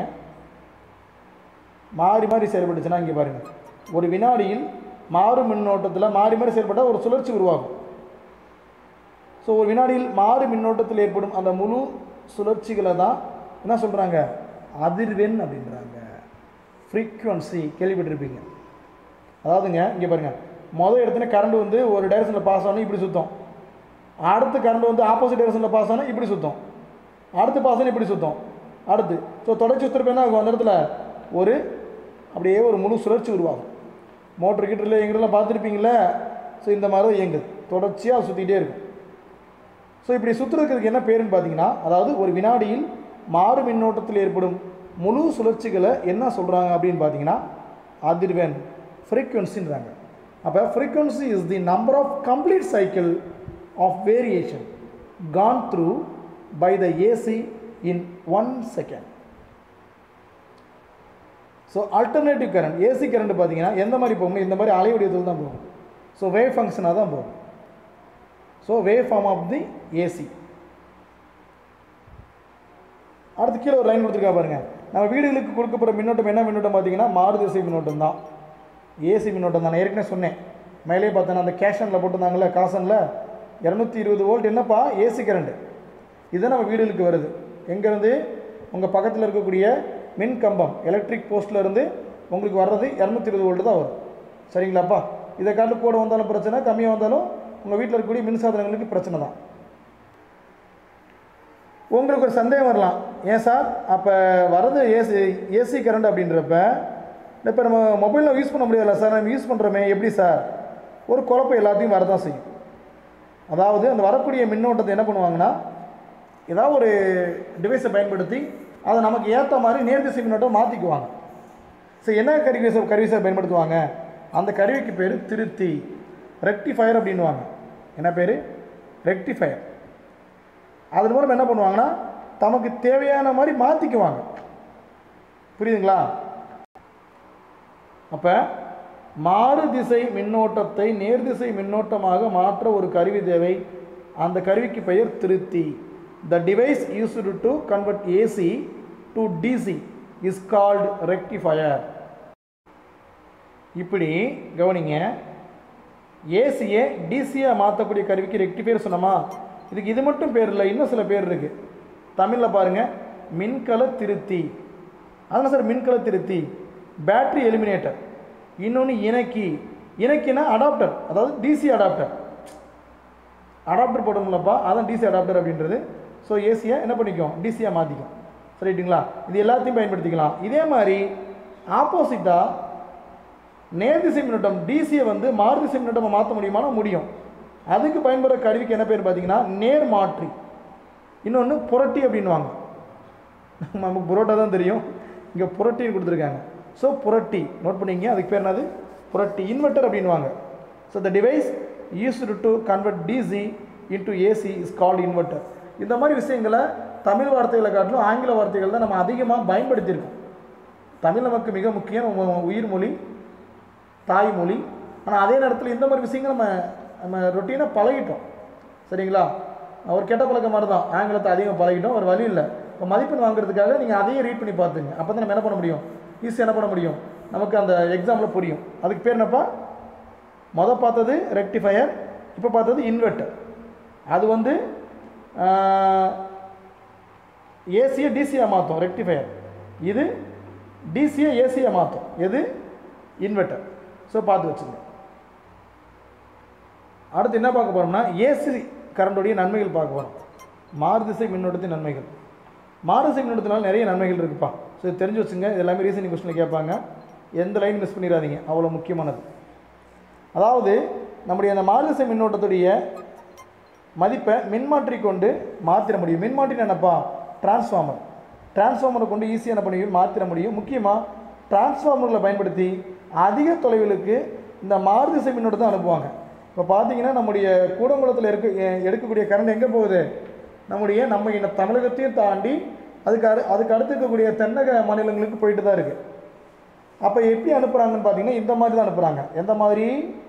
மாறி மாறி செயல்பட்டுச்சுன்னா இங்கே பாருங்கள் ஒரு வினாடியில் மாறு மின்னோட்டத்தில் மாறி மாறி செயல்பட்டால் ஒரு சுழற்சி உருவாகும் ஸோ ஒரு வினாடியில் மாறு மின்னோட்டத்தில் ஏற்படும் அந்த முழு சுழற்சிகளை தான் என்ன சொல்கிறாங்க அதிர்வெண் அப்படின்றாங்க ஃப்ரீக்குவன்சி கேள்விப்பட்டிருப்பீங்க அதாவதுங்க இங்கே பாருங்கள் மொதல் இடத்துல கரண்ட் வந்து ஒரு டைரக்ஷனில் பாஸ் ஆகணும் இப்படி சுத்தம் அடுத்து கரண்ட் வந்து ஆப்போசிட் டைரக்ஷனில் பாஸ் ஆனால் இப்படி சுத்தம் அடுத்து பாஸ் ஆனால் இப்படி சுத்தம் அடுத்து ஸோ தொடர்ச்சி சுற்றுறப்ப என்ன ஆகும் அந்த இடத்துல ஒரு அப்படியே ஒரு முழு சுழற்சி உருவாகும் மோட்டர் கிட்டரில் எங்கெல்லாம் பார்த்துருப்பீங்களே ஸோ இந்த மாதிரி தான் இயங்குது தொடர்ச்சியாக சுற்றிக்கிட்டே இருக்கும் ஸோ இப்படி சுற்றுறதுக்கு என்ன பேருன்னு பார்த்தீங்கன்னா அதாவது ஒரு வினாடியில் மாறு மின்னோட்டத்தில் ஏற்படும் முழு சுழற்சிகளை என்ன சொல்கிறாங்க அப்படின்னு பார்த்தீங்கன்னா அதிர்வெண் ஃப்ரீக்வன்சின்றாங்க அப்போ frequency is the number of complete cycle of variation gone through by the AC in one second so alternative current AC current பார்த்தீங்கன்னா எந்த மாதிரி போகும் இந்த மாதிரி அலைவடிவத்தில் தான் போகும் ஸோ வேவ் ஃபங்க்ஷனாக தான் போகும் so wave form of the AC அடுத்து கீழே ஒரு லைன் கொடுத்துருக்கா பாருங்க நம்ம வீடுகளுக்கு கொடுக்கப்படுற மின்னோட்டம் என்ன மின்னோட்டம் பார்த்தீங்கன்னா மாறுதிசை மின்னோட்டம் தான் ஏசி மின்னோட்டம் தான் நான் ஏற்கனவே சொன்னேன் மேலே பார்த்தேன்னா அந்த கேஷனில் போட்டிருந்தாங்கல்ல காசனில் இரநூத்தி இருபது வோல்ட் என்னப்பா ஏசி கரண்ட் இதுதான் நம்ம வீடுகளுக்கு வருது எங்கேருந்து உங்கள் பக்கத்தில் இருக்கக்கூடிய மின் கம்பம் எலக்ட்ரிக் போஸ்ட்டில் இருந்து உங்களுக்கு வர்றது இரநூத்தி இருபது வோல்ட் தான் வரும் சரிங்களாப்பா இதை காட்டில் கூட வந்தாலும் பிரச்சனை கம்மியாக வந்தாலும் உங்கள் வீட்டில் இருக்கக்கூடிய மின்சாதனங்களுக்கு பிரச்சனை தான் உங்களுக்கு ஒரு சந்தேகம் வரலாம் ஏன் சார் அப்போ வர்றது ஏசி ஏசி கரண்ட் அப்படின்றப்ப இப்போ நம்ம மொபைலில் யூஸ் பண்ண முடியாதுல்ல சார் நம்ம யூஸ் பண்ணுறோமே எப்படி சார் ஒரு குழப்பம் எல்லாத்தையும் வரதான் செய்யும் அதாவது அந்த வரக்கூடிய மின்னோட்டத்தை என்ன பண்ணுவாங்கன்னா ஏதாவது ஒரு டிவைஸை பயன்படுத்தி அதை நமக்கு ஏற்ற மாதிரி நேர்திசை மின்னோட்டம் மாற்றிக்குவாங்க சரி என்ன கருவி கருவிஸை பயன்படுத்துவாங்க அந்த கருவிக்கு பேர் திருத்தி ரெக்டிஃபயர் அப்படின்வாங்க என்ன பேர் ரெக்டிஃபயர் அதன் மூலம் என்ன பண்ணுவாங்கன்னா தமக்கு தேவையான மாதிரி மாற்றிக்குவாங்க புரியுதுங்களா அப்போ மாறு திசை மின்னோட்டத்தை நேர்திசை மின்னோட்டமாக மாற்ற ஒரு கருவி தேவை அந்த கருவிக்கு பெயர் திருத்தி the device used to convert AC to DC is called rectifier இப்படி கவனிங்க ஏசியை டிசியாக மாற்றக்கூடிய கருவிக்கு ரெக்டிஃபயர் சொன்னோமா இதுக்கு இது மட்டும் பேர் இல்லை இன்னும் சில பேர் இருக்குது தமிழில் பாருங்கள் மின்கல திருத்தி அதனால் சார் மின்கல திருத்தி பேட்ரி எலிமினேட்டர் இன்னொன்று இணக்கி இணக்கினா அடாப்டர் அதாவது டிசி அடாப்டர் அடாப்டர் போடணும்லப்பா அதான் டிசி அடாப்டர் அப்படின்றது ஸோ ஏசியை என்ன பண்ணிக்கும் டிசியாக மாற்றிக்கும் சரிட்டுங்களா இது எல்லாத்தையும் பயன்படுத்திக்கலாம் இதே மாதிரி ஆப்போசிட்டாக நேர்திசை மின்னோட்டம் டிசியை வந்து மாறுதிசை மின்னோட்டமாக மாற்ற முடியுமானா முடியும் அதுக்கு பயன்படுற கருவிக்கு என்ன பேர் பார்த்தீங்கன்னா நேர்மாற்றி இன்னொன்று புரட்டி அப்படின்வாங்க நமக்கு புரோட்டா தான் தெரியும் இங்கே புரட்டின்னு கொடுத்துருக்காங்க ஸோ புரட்டி நோட் பண்ணிங்க அதுக்கு பேர் என்னது புரட்டி இன்வெர்ட்டர் அப்படின்வாங்க so the device used to convert DC into AC is called inverter இந்த மாதிரி விஷயங்களை தமிழ் வார்த்தைகளை காட்டிலும் ஆங்கில வார்த்தைகள் தான் நம்ம அதிகமாக பயன்படுத்தியிருக்கோம் தமிழ் நமக்கு மிக முக்கியம் நம்ம உயிர் மொழி தாய்மொழி ஆனால் அதே நேரத்தில் இந்த மாதிரி விஷயங்கள் நம்ம நம்ம ரொட்டீனாக பழகிட்டோம் சரிங்களா ஒரு கெட்ட பழக்கம் மாதிரி தான் ஆங்கிலத்தை அதிகம் பழகிட்டோம் ஒரு வழி இல்லை இப்போ மதிப்பெண் வாங்குறதுக்காக நீங்கள் அதையும் ரீட் பண்ணி பார்த்துங்க அப்போ தான் நம்ம என்ன பண்ண முடியும் ஈஸியாக என்ன பண்ண முடியும் நமக்கு அந்த எக்ஸாமில் புரியும் அதுக்கு பேர் என்னப்பா மொதல் பார்த்தது ரெக்டிஃபயர் இப்போ பார்த்தது இன்வெர்ட்டர் அது வந்து ஏசியை டிசியாக மாற்றும் ரெக்டிஃபயர் இது டிசியை ஏசியை மாற்றும் எது இன்வெர்ட்டர் ஸோ பார்த்து வச்சுங்க அடுத்து என்ன பார்க்க போகிறோம்னா ஏசி கரண்டுடைய நன்மைகள் பார்க்க போகிறோம் மாறுதிசை மின்னோட்டத்தின் நன்மைகள் மாறுதிசை மின்னோட்டத்தினால நிறைய நன்மைகள் இருக்குப்பா ஸோ இது தெரிஞ்சு வச்சுங்க இது எல்லாமே ரீசனிங் கொஸ்டினில் கேட்பாங்க எந்த லைன் மிஸ் பண்ணிடாதீங்க அவ்வளோ முக்கியமானது அதாவது நம்முடைய அந்த மாறுதிசை மின்னோட்டத்துடைய மதிப்பை மின்மாற்றி கொண்டு மாற்றிட முடியும் மின்மாற்றி என்னப்பா டிரான்ஸ்ஃபார்மர் டிரான்ஸ்ஃபார்மரை கொண்டு ஈஸியாக என்ன பண்ணி மாற்றிட முடியும் முக்கியமாக டிரான்ஸ்ஃபார்மர்களை பயன்படுத்தி அதிக தொலைவுகளுக்கு இந்த மாறுதிசை மின்னோட்டத்தை அனுப்புவாங்க இப்போ பார்த்தீங்கன்னா நம்முடைய கூடங்குளத்தில் இருக்க எ- எடுக்கக்கூடிய கரண்ட் எங்கே போகுது நம்முடைய நம்ம இந்த தமிழகத்தையும் தாண்டி அதுக்கு அடு அதுக்கு அடுத்து இருக்கக்கூடிய தென்னக மாநிலங்களுக்கு போயிட்டு தான் இருக்குது அப்போ எப்படி அனுப்புகிறாங்கன்னு பார்த்தீங்கன்னா இந்த மாதிரி தான் அனுப்புகிறாங்க எந்த மாதிரி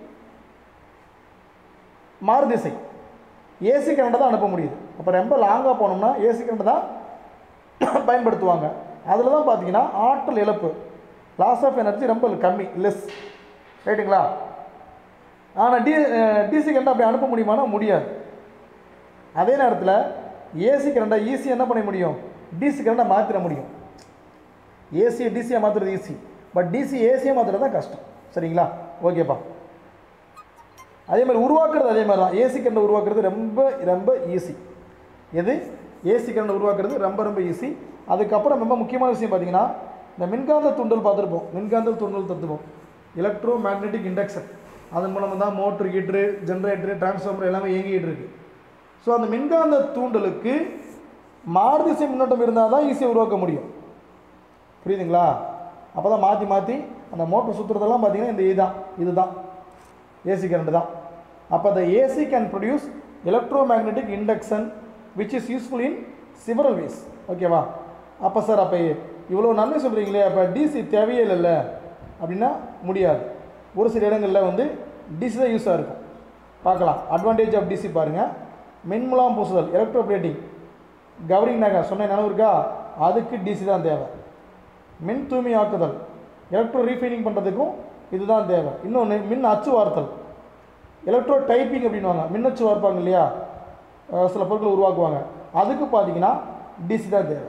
மாறுதிசை ஏசி கரண்ட்டை தான் அனுப்ப முடியுது அப்போ ரொம்ப லாங்காக போனோம்னா ஏசி கரண்ட்டை தான் பயன்படுத்துவாங்க அதில் தான் பார்த்தீங்கன்னா ஆற்றல் இழப்பு லாஸ் ஆஃப் எனர்ஜி ரொம்ப கம்மி லெஸ் ரைட்டுங்களா ஆனால் டி டிசி கரண்ட் அப்படி அனுப்ப முடியுமானா முடியாது அதே நேரத்தில் ஏசி கரண்டை ஈஸியாக என்ன பண்ண முடியும் டிசி கரண்டை மாற்றிட முடியும் ஏசியை டிசியாக மாற்றுறது ஈஸி பட் டிசி ஏசியாக மாற்றுறது தான் கஷ்டம் சரிங்களா ஓகேப்பா அதே மாதிரி உருவாக்குறது அதே மாதிரி தான் ஏசி கரண்ட் உருவாக்குறது ரொம்ப ரொம்ப ஈஸி எது ஏசி கரண்ட் உருவாக்குறது ரொம்ப ரொம்ப ஈஸி அதுக்கப்புறம் ரொம்ப முக்கியமான விஷயம் பார்த்தீங்கன்னா இந்த மின்காந்த தூண்டல் பார்த்துருப்போம் மின்காந்த தூண்டல் தத்துவம் எலக்ட்ரோ மேக்னெட்டிக் இண்டக்ஷன் அதன் மூலமாக தான் மோட்ரு ஹீட்ரு ஜென்ரேட்டரு டிரான்ஸ்ஃபார்மர் எல்லாமே இயங்கிட்டு இருக்கு ஸோ அந்த மின்காந்த தூண்டலுக்கு மாறுதிசை மின்னோட்டம் இருந்தால் தான் ஈஸியாக உருவாக்க முடியும் புரியுதுங்களா அப்போ தான் மாற்றி மாற்றி அந்த மோட்டர் சுற்றுறதெல்லாம் பார்த்தீங்கன்னா இந்த இதுதான் இதுதான் ஏசி கரண்ட் தான் அப்போ the AC can produce electro magnetic induction which is useful in several ways ஓகேவா அப்போ சார் அப்போ இவ்வளோ நன்மை சொல்கிறீங்களே அப்போ டிசி தேவையே இல்லைல்ல அப்படின்னா முடியாது ஒரு சில இடங்களில் வந்து டிசி தான் யூஸாக இருக்கும் பார்க்கலாம் அட்வான்டேஜ் ஆஃப் டிசி பாருங்கள் மின்முலாம் பூசுதல் எலக்ட்ரோ பிளேட்டிங் கவரிங் நகை சொன்ன நினைவு இருக்கா அதுக்கு டிசி தான் தேவை மின் தூய்மையாக்குதல் எலக்ட்ரோ ரீஃபைனிங் பண்ணுறதுக்கும் இதுதான் தேவை இன்னொன்று மின் அச்சு வார்த்தல் எலக்ட்ரோ டைப்பிங் அப்படின்வாங்க மின் அச்சு வார்ப்பாங்க இல்லையா அஹ் சில பொருட்களை உருவாக்குவாங்க அதுக்கு பார்த்தீங்கன்னா டிசி தான் தேவை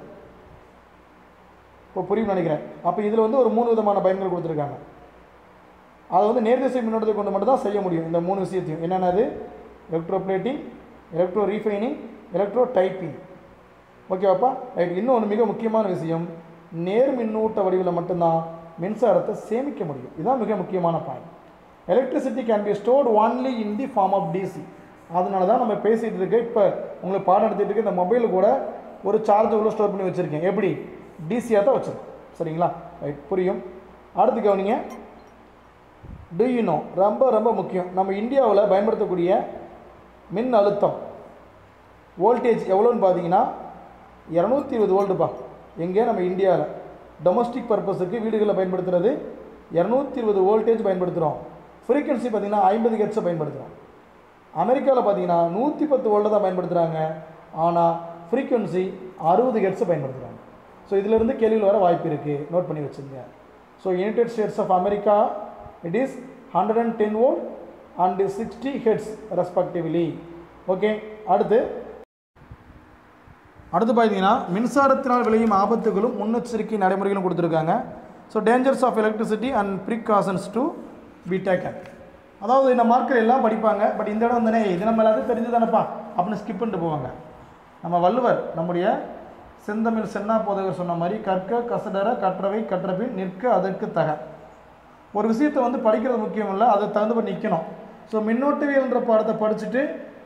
இப்போ புரியும் நினைக்கிறேன் அப்போ இதில் வந்து ஒரு மூணு விதமான பயன்கள் கொடுத்துருக்காங்க அதை வந்து நேர்திசை மின்னோட்டத்தை கொண்டு மட்டும் தான் செய்ய முடியும் இந்த மூணு விஷயத்தையும் என்னென்னது electro plating electro refining electro typing ஓகேவாப்பா ரைட் இன்னொன்று மிக முக்கியமான விஷயம் நேர் மின்னூட்ட வடிவில் மட்டும்தான் மின்சாரத்தை சேமிக்க முடியும் இதுதான் மிக முக்கியமான point electricity can be stored only in the form of DC அதனால தான் நம்ம பேசிகிட்டு இருக்க இப்போ உங்களுக்கு பாடம் நடத்திட்டு இருக்க இந்த மொபைலில் கூட ஒரு சார்ஜ் உள்ள ஸ்டோர் பண்ணி வச்சுருக்கேன் எப்படி டிசியாக தான் வச்சுருக்கேன் சரிங்களா ரைட் புரியும் அடுத்து கவனிங்க டு யூ நோ ரொம்ப ரொம்ப முக்கியம் நம்ம இந்தியாவில் பயன்படுத்தக்கூடிய மின் அழுத்தம் வோல்டேஜ் எவ்வளோன்னு பார்த்தீங்கன்னா இரநூத்தி இருபது வோல்ட்டுப்பா எங்கே நம்ம இந்தியாவில் டொமஸ்டிக் பர்பஸுக்கு வீடுகளில் பயன்படுத்துறது இரநூத்தி இருபது வோல்டேஜ் பயன்படுத்துகிறோம் ஃப்ரீக்வன்சி பார்த்தீங்கன்னா ஐம்பது ஹெட்ஸை பயன்படுத்துகிறோம் அமெரிக்காவில் பார்த்தீங்கன்னா நூற்றி பத்து வோல்ட்டை தான் பயன்படுத்துகிறாங்க ஆனால் ஃப்ரீக்வன்சி அறுபது ஹெட்ஸை பயன்படுத்துகிறாங்க ஸோ இதிலிருந்து கேள்வியில் வர வாய்ப்பு இருக்குது நோட் பண்ணி வச்சுங்க so United States of America it is hundred and ten volt and sixty hertz respectively okay அடுத்து அடுத்து பார்த்தீங்கன்னா மின்சாரத்தினால் விளையும் ஆபத்துகளும் முன்னெச்சரிக்கை நடைமுறைகளும் கொடுத்துருக்காங்க so dangers of electricity and precautions to be taken அதாவது இந்த மார்க்கர் எல்லாம் படிப்பாங்க பட் இந்த இடம் வந்தனே இது நம்ம எல்லாத்தையும் தெரிஞ்சு தானப்பா அப்படின்னு ஸ்கிப் பண்ணிட்டு போவாங்க நம்ம வள்ளுவர் நம்முடைய செந்தமிழ் சென்னா போதகர் சொன்ன மாதிரி கற்க கசடர கற்றவை கற்றபின் நிற்க அதற்கு தக ஒரு விஷயத்தை வந்து படிக்கிறது முக்கியம் இல்லை அதை தகுந்தபடி நிற்கணும் ஸோ மின்னோட்டவியல்ன்ற பாடத்தை படிச்சுட்டு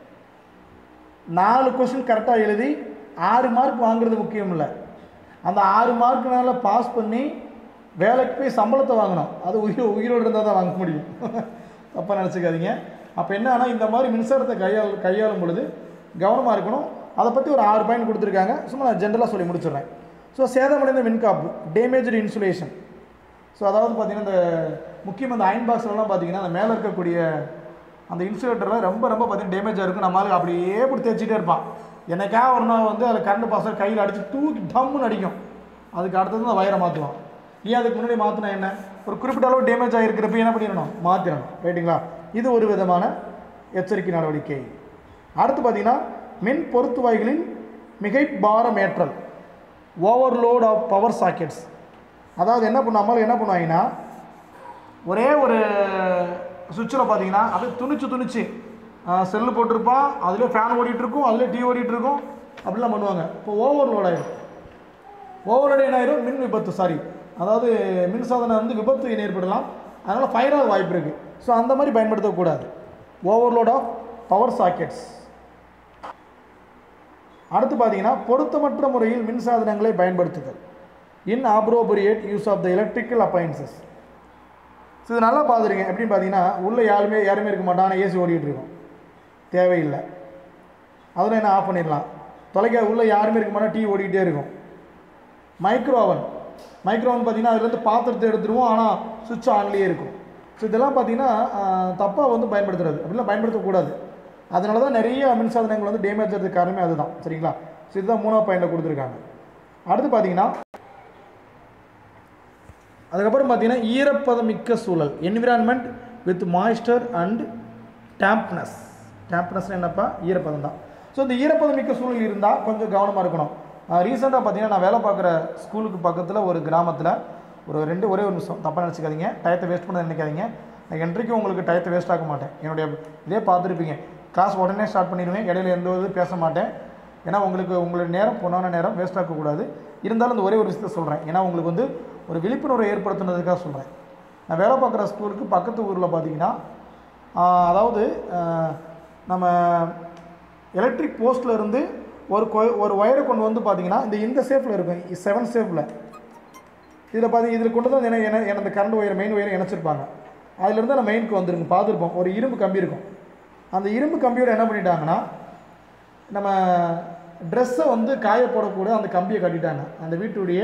நாலு கொஸ்டின் கரெக்டாக எழுதி ஆறு மார்க் வாங்குறது முக்கியம் இல்லை அந்த ஆறு மார்க்னால பாஸ் பண்ணி வேலைக்கு போய் சம்பளத்தை வாங்கணும் அது உயிர் உயிரோடு இருந்தால் தான் வாங்க முடியும் தப்பாக நினச்சிக்காதீங்க அப்போ என்ன ஆனால் இந்த மாதிரி மின்சாரத்தை கையாள் கையாளும் பொழுது கவனமாக இருக்கணும் அதை பற்றி ஒரு ஆறு பாயிண்ட் கொடுத்துருக்காங்க சும்மா நான் ஜென்ரலாக சொல்லி முடிச்சிடுறேன் ஸோ சேதமடைந்த மின்காப்பு டேமேஜ்டு இன்சுலேஷன் ஸோ அதாவது பார்த்தீங்கன்னா இந்த முக்கியமாக இந்த அயன் பாக்ஸ்லலாம் பார்த்தீங்கன்னா அந்த மேலே இருக்கக்கூடிய அந்த இன்சுலேட்டரில் ரொம்ப ரொம்ப பார்த்தீங்கன்னா டேமேஜாக இருக்கும் நம்மளுக்கு அப்படியே இப்படி தேய்ச்சிட்டே இருப்பான் என்னைக்கா ஒரு நாள் வந்து அதில் கரண்ட் பாஸ் கையில் அடித்து தூக்கி டம்முன்னு அடிக்கும் அதுக்கு அடுத்தது அந்த வயரை மாற்றுவான் ஏன் அதுக்கு முன்னாடி மாற்றினா என்ன ஒரு குறிப்பிட்ட அளவு டேமேஜ் ஆகிருக்கிறப்ப என்ன பண்ணிடணும் மாற்றிடணும் ரைட்டுங்களா இது ஒரு விதமான எச்சரிக்கை நடவடிக்கை அடுத்து பார்த்தீங்கன்னா மின் பொருத்துவாய்களின் மிகை பாரமேற்றல் ஓவர்லோட் ஆஃப் பவர் சாக்கெட்ஸ் அதாவது என்ன பண்ணாமல் என்ன பண்ணுவாங்கன்னா ஒரே ஒரு சுவிட்சில் பார்த்தீங்கன்னா அப்படியே துணிச்சு துணிச்சு செல்லு போட்டிருப்பான் அதில் ஃபேன் ஓடிட்டு இருக்கும் அதில் டிவி ஓடிட்டு இருக்கும் அப்படிலாம் பண்ணுவாங்க இப்போ ஓவர்லோட் ஆகிடும் ஓவர்லோடு என்ன ஆயிரும் மின் விபத்து சாரி அதாவது மின்சாதனம் வந்து விபத்து ஏற்படலாம் அதனால் ஃபயர் ஆக வாய்ப்பு இருக்குது ஸோ அந்த மாதிரி பயன்படுத்தக்கூடாது ஓவர்லோட் ஆஃப் பவர் சாக்கெட்ஸ் அடுத்து பார்த்தீங்கன்னா பொருத்தமற்ற முறையில் மின்சாதனங்களை பயன்படுத்துதல் inappropriate use of the electrical appliances so இது நல்லா பார்த்துருங்க எப்படின்னு பார்த்தீங்கன்னா உள்ளே யாருமே யாருமே இருக்க மாட்டாங்க ஆனால் ஏசி ஓடிட்டு இருக்கும் தேவையில்லை அதில் என்ன ஆஃப் பண்ணிடலாம் தொலைக்க உள்ளே யாருமே இருக்க மாட்டா டிவி ஓடிக்கிட்டே இருக்கும் மைக்ரோ ஓவன் மைக்ரோ ஓவன் பார்த்தீங்கன்னா அதுலேருந்து பாத்திரத்தை எடுத்துருவோம் ஆனால் சுவிட்ச் ஆன்லேயே இருக்கும் ஸோ இதெல்லாம் பார்த்தீங்கன்னா தப்பாக வந்து பயன்படுத்துறது அப்படிலாம் பயன்படுத்தக்கூடாது அதனால தான் நிறைய மின்சாதனங்கள் வந்து டேமேஜ் ஆகிறதுக்கு காரணமே அதுதான் சரிங்களா ஸோ இதுதான் மூணாவது பாயிண்டில் கொடுத்துருக்காங்க அடுத்து பார்த்தீங்கன்னா அதுக்கப்புறம் பார்த்தீங்கன்னா ஈரப்பதமிக்க சூழல் environment with moisture and dampness dampness என்னப்பா ஈரப்பதம் தான் ஸோ இந்த ஈரப்பதமிக்க சூழல் இருந்தால் கொஞ்சம் கவனமாக இருக்கணும் ரீசெண்டாக பார்த்தீங்கன்னா நான் வேலை பார்க்குற ஸ்கூலுக்கு பக்கத்தில் ஒரு கிராமத்தில் ஒரு ரெண்டு ஒரே ஒரு நிமிஷம் தப்பாக நினச்சிக்காதீங்க டயத்தை வேஸ்ட் பண்ண நினைக்காதீங்க நான் என்றைக்கும் உங்களுக்கு டயத்தை வேஸ்ட் ஆக்க மாட்டேன் என்னுடைய இதே பார்த்துருப்பீங்க கிளாஸ் உடனே ஸ்டார்ட் பண்ணிடுவேன் இடையில எந்த இது பேச மாட்டேன் ஏன்னா உங்களுக்கு உங்களுடைய நேரம் பொண்ணான நேரம் வேஸ்ட் ஆக்கக்கூடாது இருந்தாலும் இந்த ஒரே ஒரு விஷயத்த சொல்கிறேன் ஏன்னா உங்களுக்கு வந்து ஒரு விழிப்புணர்வை ஏற்படுத்துனதுக்காக சொல்கிறேன் நான் வேலை பார்க்குற ஸ்கூலுக்கு பக்கத்து ஊரில் பார்த்தீங்கன்னா ஆஹ், அதாவது ஆஹ், நம்ம எலக்ட்ரிக் போஸ்ட்டில் இருந்து ஒரு கொ- ஒரு ஒயரை கொண்டு வந்து பார்த்தீங்கன்னா இந்த இந்த ஷேப்பில் இருக்கும் செவன் ஷேப்பில் இதில் பார்த்தி இதில் கொண்டு தான் என்ன என்ன என்ன அந்த கரண்ட் ஒயர் மெயின் ஒயரை இணைச்சிருப்பாங்க அதுலேருந்து அந்த மெயினுக்கு வந்துருங்க பார்த்துருப்போம் ஒரு இரும்பு கம்பி இருக்கும் அந்த இரும்பு கம்பியோட என்ன பண்ணிட்டாங்கன்னா நம்ம ட்ரெஸ்ஸை வந்து காய போடக்கூட அந்த கம்பியை கட்டிட்டாங்க அந்த வீட்டுடைய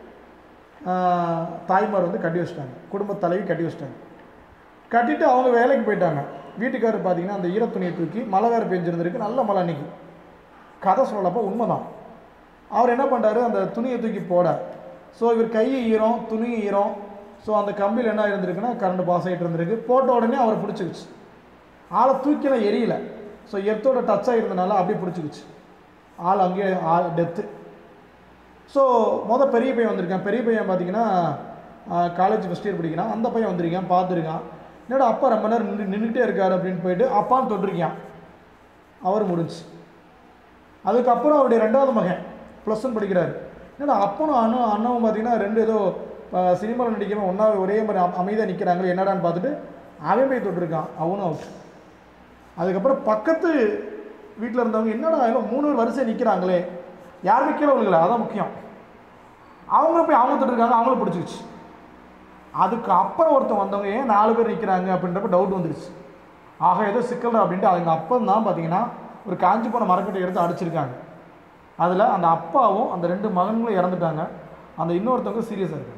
ஆஹ், தாய்மார் வந்து கட்டி வச்சிட்டாங்க குடும்ப தலைவி கட்டி வச்சிட்டாங்க கட்டிட்டு அவங்க வேலைக்கு போயிட்டாங்க வீட்டுக்காரர் பார்த்தீங்கன்னா அந்த ஈரத்துணியை தூக்கி மழை வேறு பெஞ்சிருந்திருக்கு நல்ல மழை அன்னைக்கு கதை சொல்லப்போ உண்மைதான் அவர் என்ன பண்ணுறாரு அந்த துணியை தூக்கி போட ஸோ இவர் கை ஈரம் துணி ஈரம் ஸோ அந்த கம்பியில் என்ன இருந்திருக்குன்னா கரண்ட் பாஸ் ஆகிட்டு இருந்திருக்கு போட்ட உடனே அவரை பிடிச்சிக்கிச்சு ஆளை தூக்கிலாம் எரியல ஸோ எர்த்தோட டச் ஆகிருந்தனால அப்படியே பிடிச்சிக்கிச்சு ஆள் அங்கேயே ஆள் டெத்து ஸோ மொதல் பெரிய பையன் வந்திருக்கான் பெரிய பையன் பார்த்தீங்கன்னா காலேஜ் ஃபஸ்ட் இயர் படிக்கிறான் அந்த பையன் வந்திருக்கான் பார்த்துருக்கான் என்னடா அப்பா ரொம்ப நேரம் நின்று நின்றுட்டே இருக்காரு அப்படின்னு போயிட்டு அப்பான்னு தொட்டிருக்கான் அவர் முடிஞ்சு அதுக்கப்புறம் அவருடைய ரெண்டாவது மகன் ப்ளஸ் ஒன் படிக்கிறாரு என்னடா அப்பனும் அண்ணன் அண்ணவும் பார்த்தீங்கன்னா ரெண்டு ஏதோ சினிமாவில் நடிக்கிறவன் ஒன்றா ஒரே மாதிரி அம் அமைதியாக நிற்கிறாங்களே என்னடான்னு பார்த்துட்டு அவன் போய் தொட்டிருக்கான் அவனும் அவுட் அதுக்கப்புறம் பக்கத்து வீட்டில் இருந்தவங்க என்னடா எல்லாம் மூணு பேர் வரிசை நிற்கிறாங்களே யாருமே கீழே விழுகல அதான் முக்கியம் அவங்க போய் அவங்க தொட்டிருக்காங்க அவங்களும் பிடிச்சிருச்சு அதுக்கு அப்புறம் ஒருத்தன் வந்தவங்க ஏன் நாலு பேர் நிற்கிறாங்க அப்படின்றப்ப டவுட் வந்துருச்சு ஆக ஏதோ சிக்கல் அப்படின்ட்டு அவங்க அப்பா தான் பார்த்தீங்கன்னா ஒரு காஞ்சி போன மரக்கட்டை எடுத்து அடிச்சிருக்காங்க அதில் அந்த அப்பாவும் அந்த ரெண்டு மகன்களும் இறந்துட்டாங்க அந்த இன்னொருத்தவங்க சீரியஸாக இருக்காங்க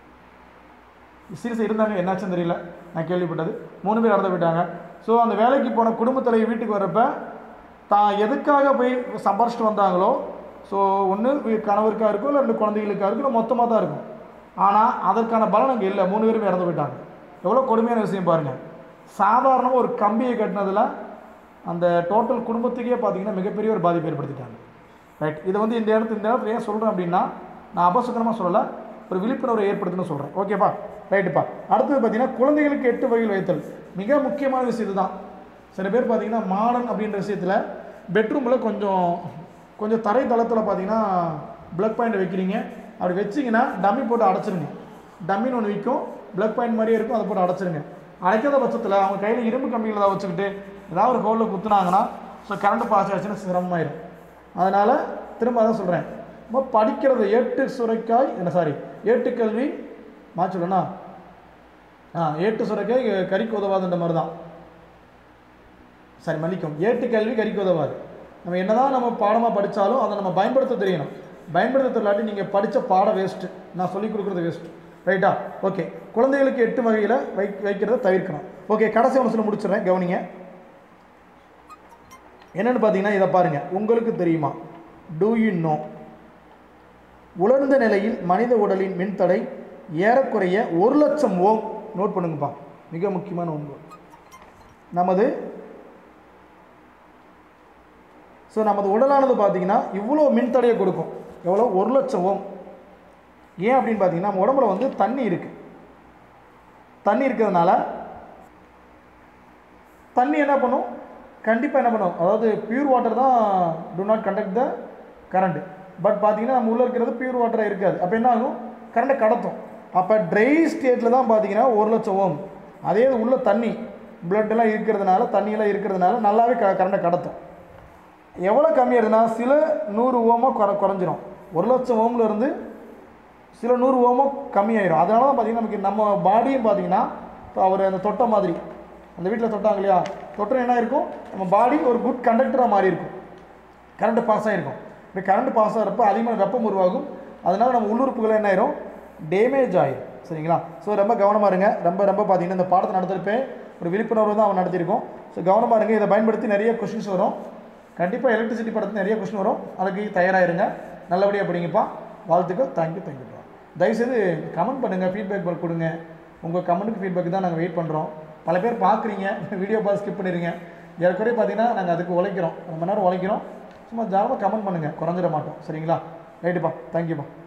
சீரியஸாக இருந்தாங்க என்னாச்சுன்னு தெரியல நான் கேள்விப்பட்டது மூணு பேர் இறந்து போயிட்டாங்க ஸோ அந்த வேலைக்கு போன குடும்பத் தலைவி வீட்டுக்கு வரப்ப தான் எதுக்காக போய் சம்பாரிச்சிட்டு வந்தாங்களோ ஸோ ஒன்று கணவருக்காக இருக்கும் இல்லை ரெண்டு குழந்தைகளுக்காக இருக்கும் இல்லை மொத்தமாக தான் இருக்கும் ஆனால் அதற்கான பலன் அங்கே இல்லை மூணு பேரும் இறந்து போயிட்டாங்க எவ்வளோ கொடுமையான விஷயம் பாருங்கள் சாதாரணமாக ஒரு கம்பியை கட்டினதில் அந்த டோட்டல் குடும்பத்துக்கே பார்த்தீங்கன்னா மிகப்பெரிய ஒரு பாதிப்பு ஏற்படுத்திட்டாங்க ரைட் இதை வந்து இந்த இடத்து இந்த இடத்துல ஏன் சொல்கிறேன் அப்படின்னா நான் அபசகரமாக சொல்லலை ஒரு விழிப்புணர்வை ஏற்படுத்தணும்னு சொல்கிறேன் ஓகேப்பா ரைட்டுப்பா அடுத்தது பார்த்தீங்கன்னா குழந்தைகளுக்கு எட்டு வகையில் வைத்தல் மிக முக்கியமான விஷயம் இதுதான் சில பேர் பார்த்தீங்கன்னா மாடர்ன் அப்படின்ற விஷயத்தில் பெட்ரூமில் கொஞ்சம் கொஞ்சம் தரை தளத்தில் பார்த்தீங்கன்னா ப்ளக் பாயிண்ட் வைக்கிறீங்க அப்படி வச்சிங்கன்னா டம்மி போட்டு அடைச்சிருங்க டம்மின்னு ஒன்று விற்கும் ப்ளக் பாயிண்ட் மாதிரியே இருக்கும் அதை போட்டு அடைச்சிருங்க அடைக்காத பட்சத்தில் அவங்க கையில் இரும்பு கம்பியில் ஏதாவது வச்சுக்கிட்டு ஏதாவது ஒரு ஹோலில் குத்துனாங்கன்னா ஸோ கரண்ட் பாஸ் ஆச்சுன்னா சிரமமாயிடும் அதனால் திரும்ப அதான் சொல்கிறேன் இப்போ படிக்கிறது ஏட்டு சுரைக்காய் என்ன சாரி ஏட்டுக்கல்வி மாச்சுடனா ஆ ஏட்டு சுரைக்காய் கறிக்கு உதவாதுன்ற மாதிரி தான் சரி மன்னிக்கும் ஏட்டு கல்வி கறிக்கு உதவாது நம்ம என்னதான் நம்ம பாடமாக படித்தாலும் அதை நம்ம பயன்படுத்த தெரியணும் பயன்படுத்த தெரியலாட்டி நீங்கள் படித்த பாடம் வேஸ்ட்டு நான் சொல்லிக் கொடுக்குறது வேஸ்ட்டு ரைட்டா ஓகே குழந்தைகளுக்கு எட்டு வகையில் வை வைக்கிறத தவிர்க்கணும் ஓகே கடைசி ஒன்று முடிச்சிடுறேன் கவனிங்க என்னென்னு பார்த்தீங்கன்னா இதை பாருங்கள் உங்களுக்கு தெரியுமா டூ யூ நோ உலர்ந்த நிலையில் மனித உடலின் மின்தடை ஏறக்குறைய ஒரு லட்சம் ஓம் நோட் பண்ணுங்கப்பா மிக முக்கியமான ஒன்று நமது ஸோ நமது உடலானது பார்த்தீங்கன்னா இவ்வளோ மின்தடையை கொடுக்கும் எவ்வளோ ஒரு லட்சம் ஓம் ஏன் அப்படின்னு பார்த்தீங்கன்னா நம்ம உடம்புல வந்து தண்ணி இருக்குது தண்ணி இருக்கிறதுனால தண்ணி என்ன பண்ணும் கண்டிப்பாக என்ன பண்ணும் அதாவது பியூர் வாட்டர் தான் do not conduct the current but பார்த்தீங்கன்னா நம்ம உள்ளே இருக்கிறது பியூர் வாட்டராக இருக்காது அப்போ என்ன ஆகும் கரண்ட்டை கடத்தும் அப்போ ட்ரை ஸ்டேட்டில் தான் பார்த்தீங்கன்னா ஒரு லட்சம் ஓம் அதே இது உள்ள தண்ணி blood எல்லாம் இருக்கிறதுனால தண்ணியெல்லாம் இருக்கிறதுனால நல்லாவே க கரண்ட்டை கடத்தும் எவ்வளோ கம்மியாயிருதுன்னா சில நூறு ஓமோ குற குறைஞ்சிரும் ஒரு லட்சம் ஓமில் இருந்து சில நூறு ஓமோ கம்மியாயிரும் அதனால தான் பார்த்தீங்கன்னா நமக்கு நம்ம பாடியும் பார்த்தீங்கன்னா இப்போ அவர் அந்த தொட்ட மாதிரி அந்த வீட்டில் தொட்டாங்க இல்லையா தொட்ட என்ன இருக்கும் நம்ம பாடி ஒரு குட் கண்டக்டராக மாறி இருக்கும் கரண்ட் பாஸ் ஆகிருக்கும் இப்போ கரண்ட் பாஸ் ஆகிறப்ப அதிகமான வெப்பம் உருவாகும் அதனால நம்ம உள்ளுறுப்புகள் என்ன ஆயிரும் டேமேஜ் ஆயிரும் சரிங்களா ஸோ ரொம்ப கவனமாக இருங்க ரொம்ப ரொம்ப பார்த்தீங்கன்னா இந்த பாடத்தை நடத்துகிறப்பே ஒரு விழிப்புணர்வு தான் அவன் நடத்தியிருக்கோம் ஸோ கவனமாக இருங்க இதை பயன்படுத்தி நிறைய கொஷின்ஸ் வரும் கண்டிப்பாக எலக்ட்ரிசிட்டி படத்தில் நிறைய கொஷின் வரும் அதுக்கு தயாராகிருங்க நல்லபடியாக படிங்கப்பா வாழ்த்துக்கள் தேங்க்யூ தேங்க்யூப்பா தயவுசெய்து கமெண்ட் பண்ணுங்கள் ஃபீட்பேக் கொடுங்க உங்கள் கமெண்ட்டுக்கு ஃபீட்பேக் தான் நாங்கள் வெயிட் பண்ணுறோம் பல பேர் பார்க்குறீங்க வீடியோ பார்த்து ஸ்கிப் பண்ணிடுங்க ஏற்கனவே பார்த்தீங்கன்னா நாங்கள் அதுக்கு உழைக்கிறோம் ரொம்ப நேரம் உழைக்கிறோம் சும்மா ஜாலமாக கமெண்ட் பண்ணுங்கள் குறைஞ்சிட மாட்டோம் சரிங்களா ரைட்டுப்பா தேங்க்யூப்பா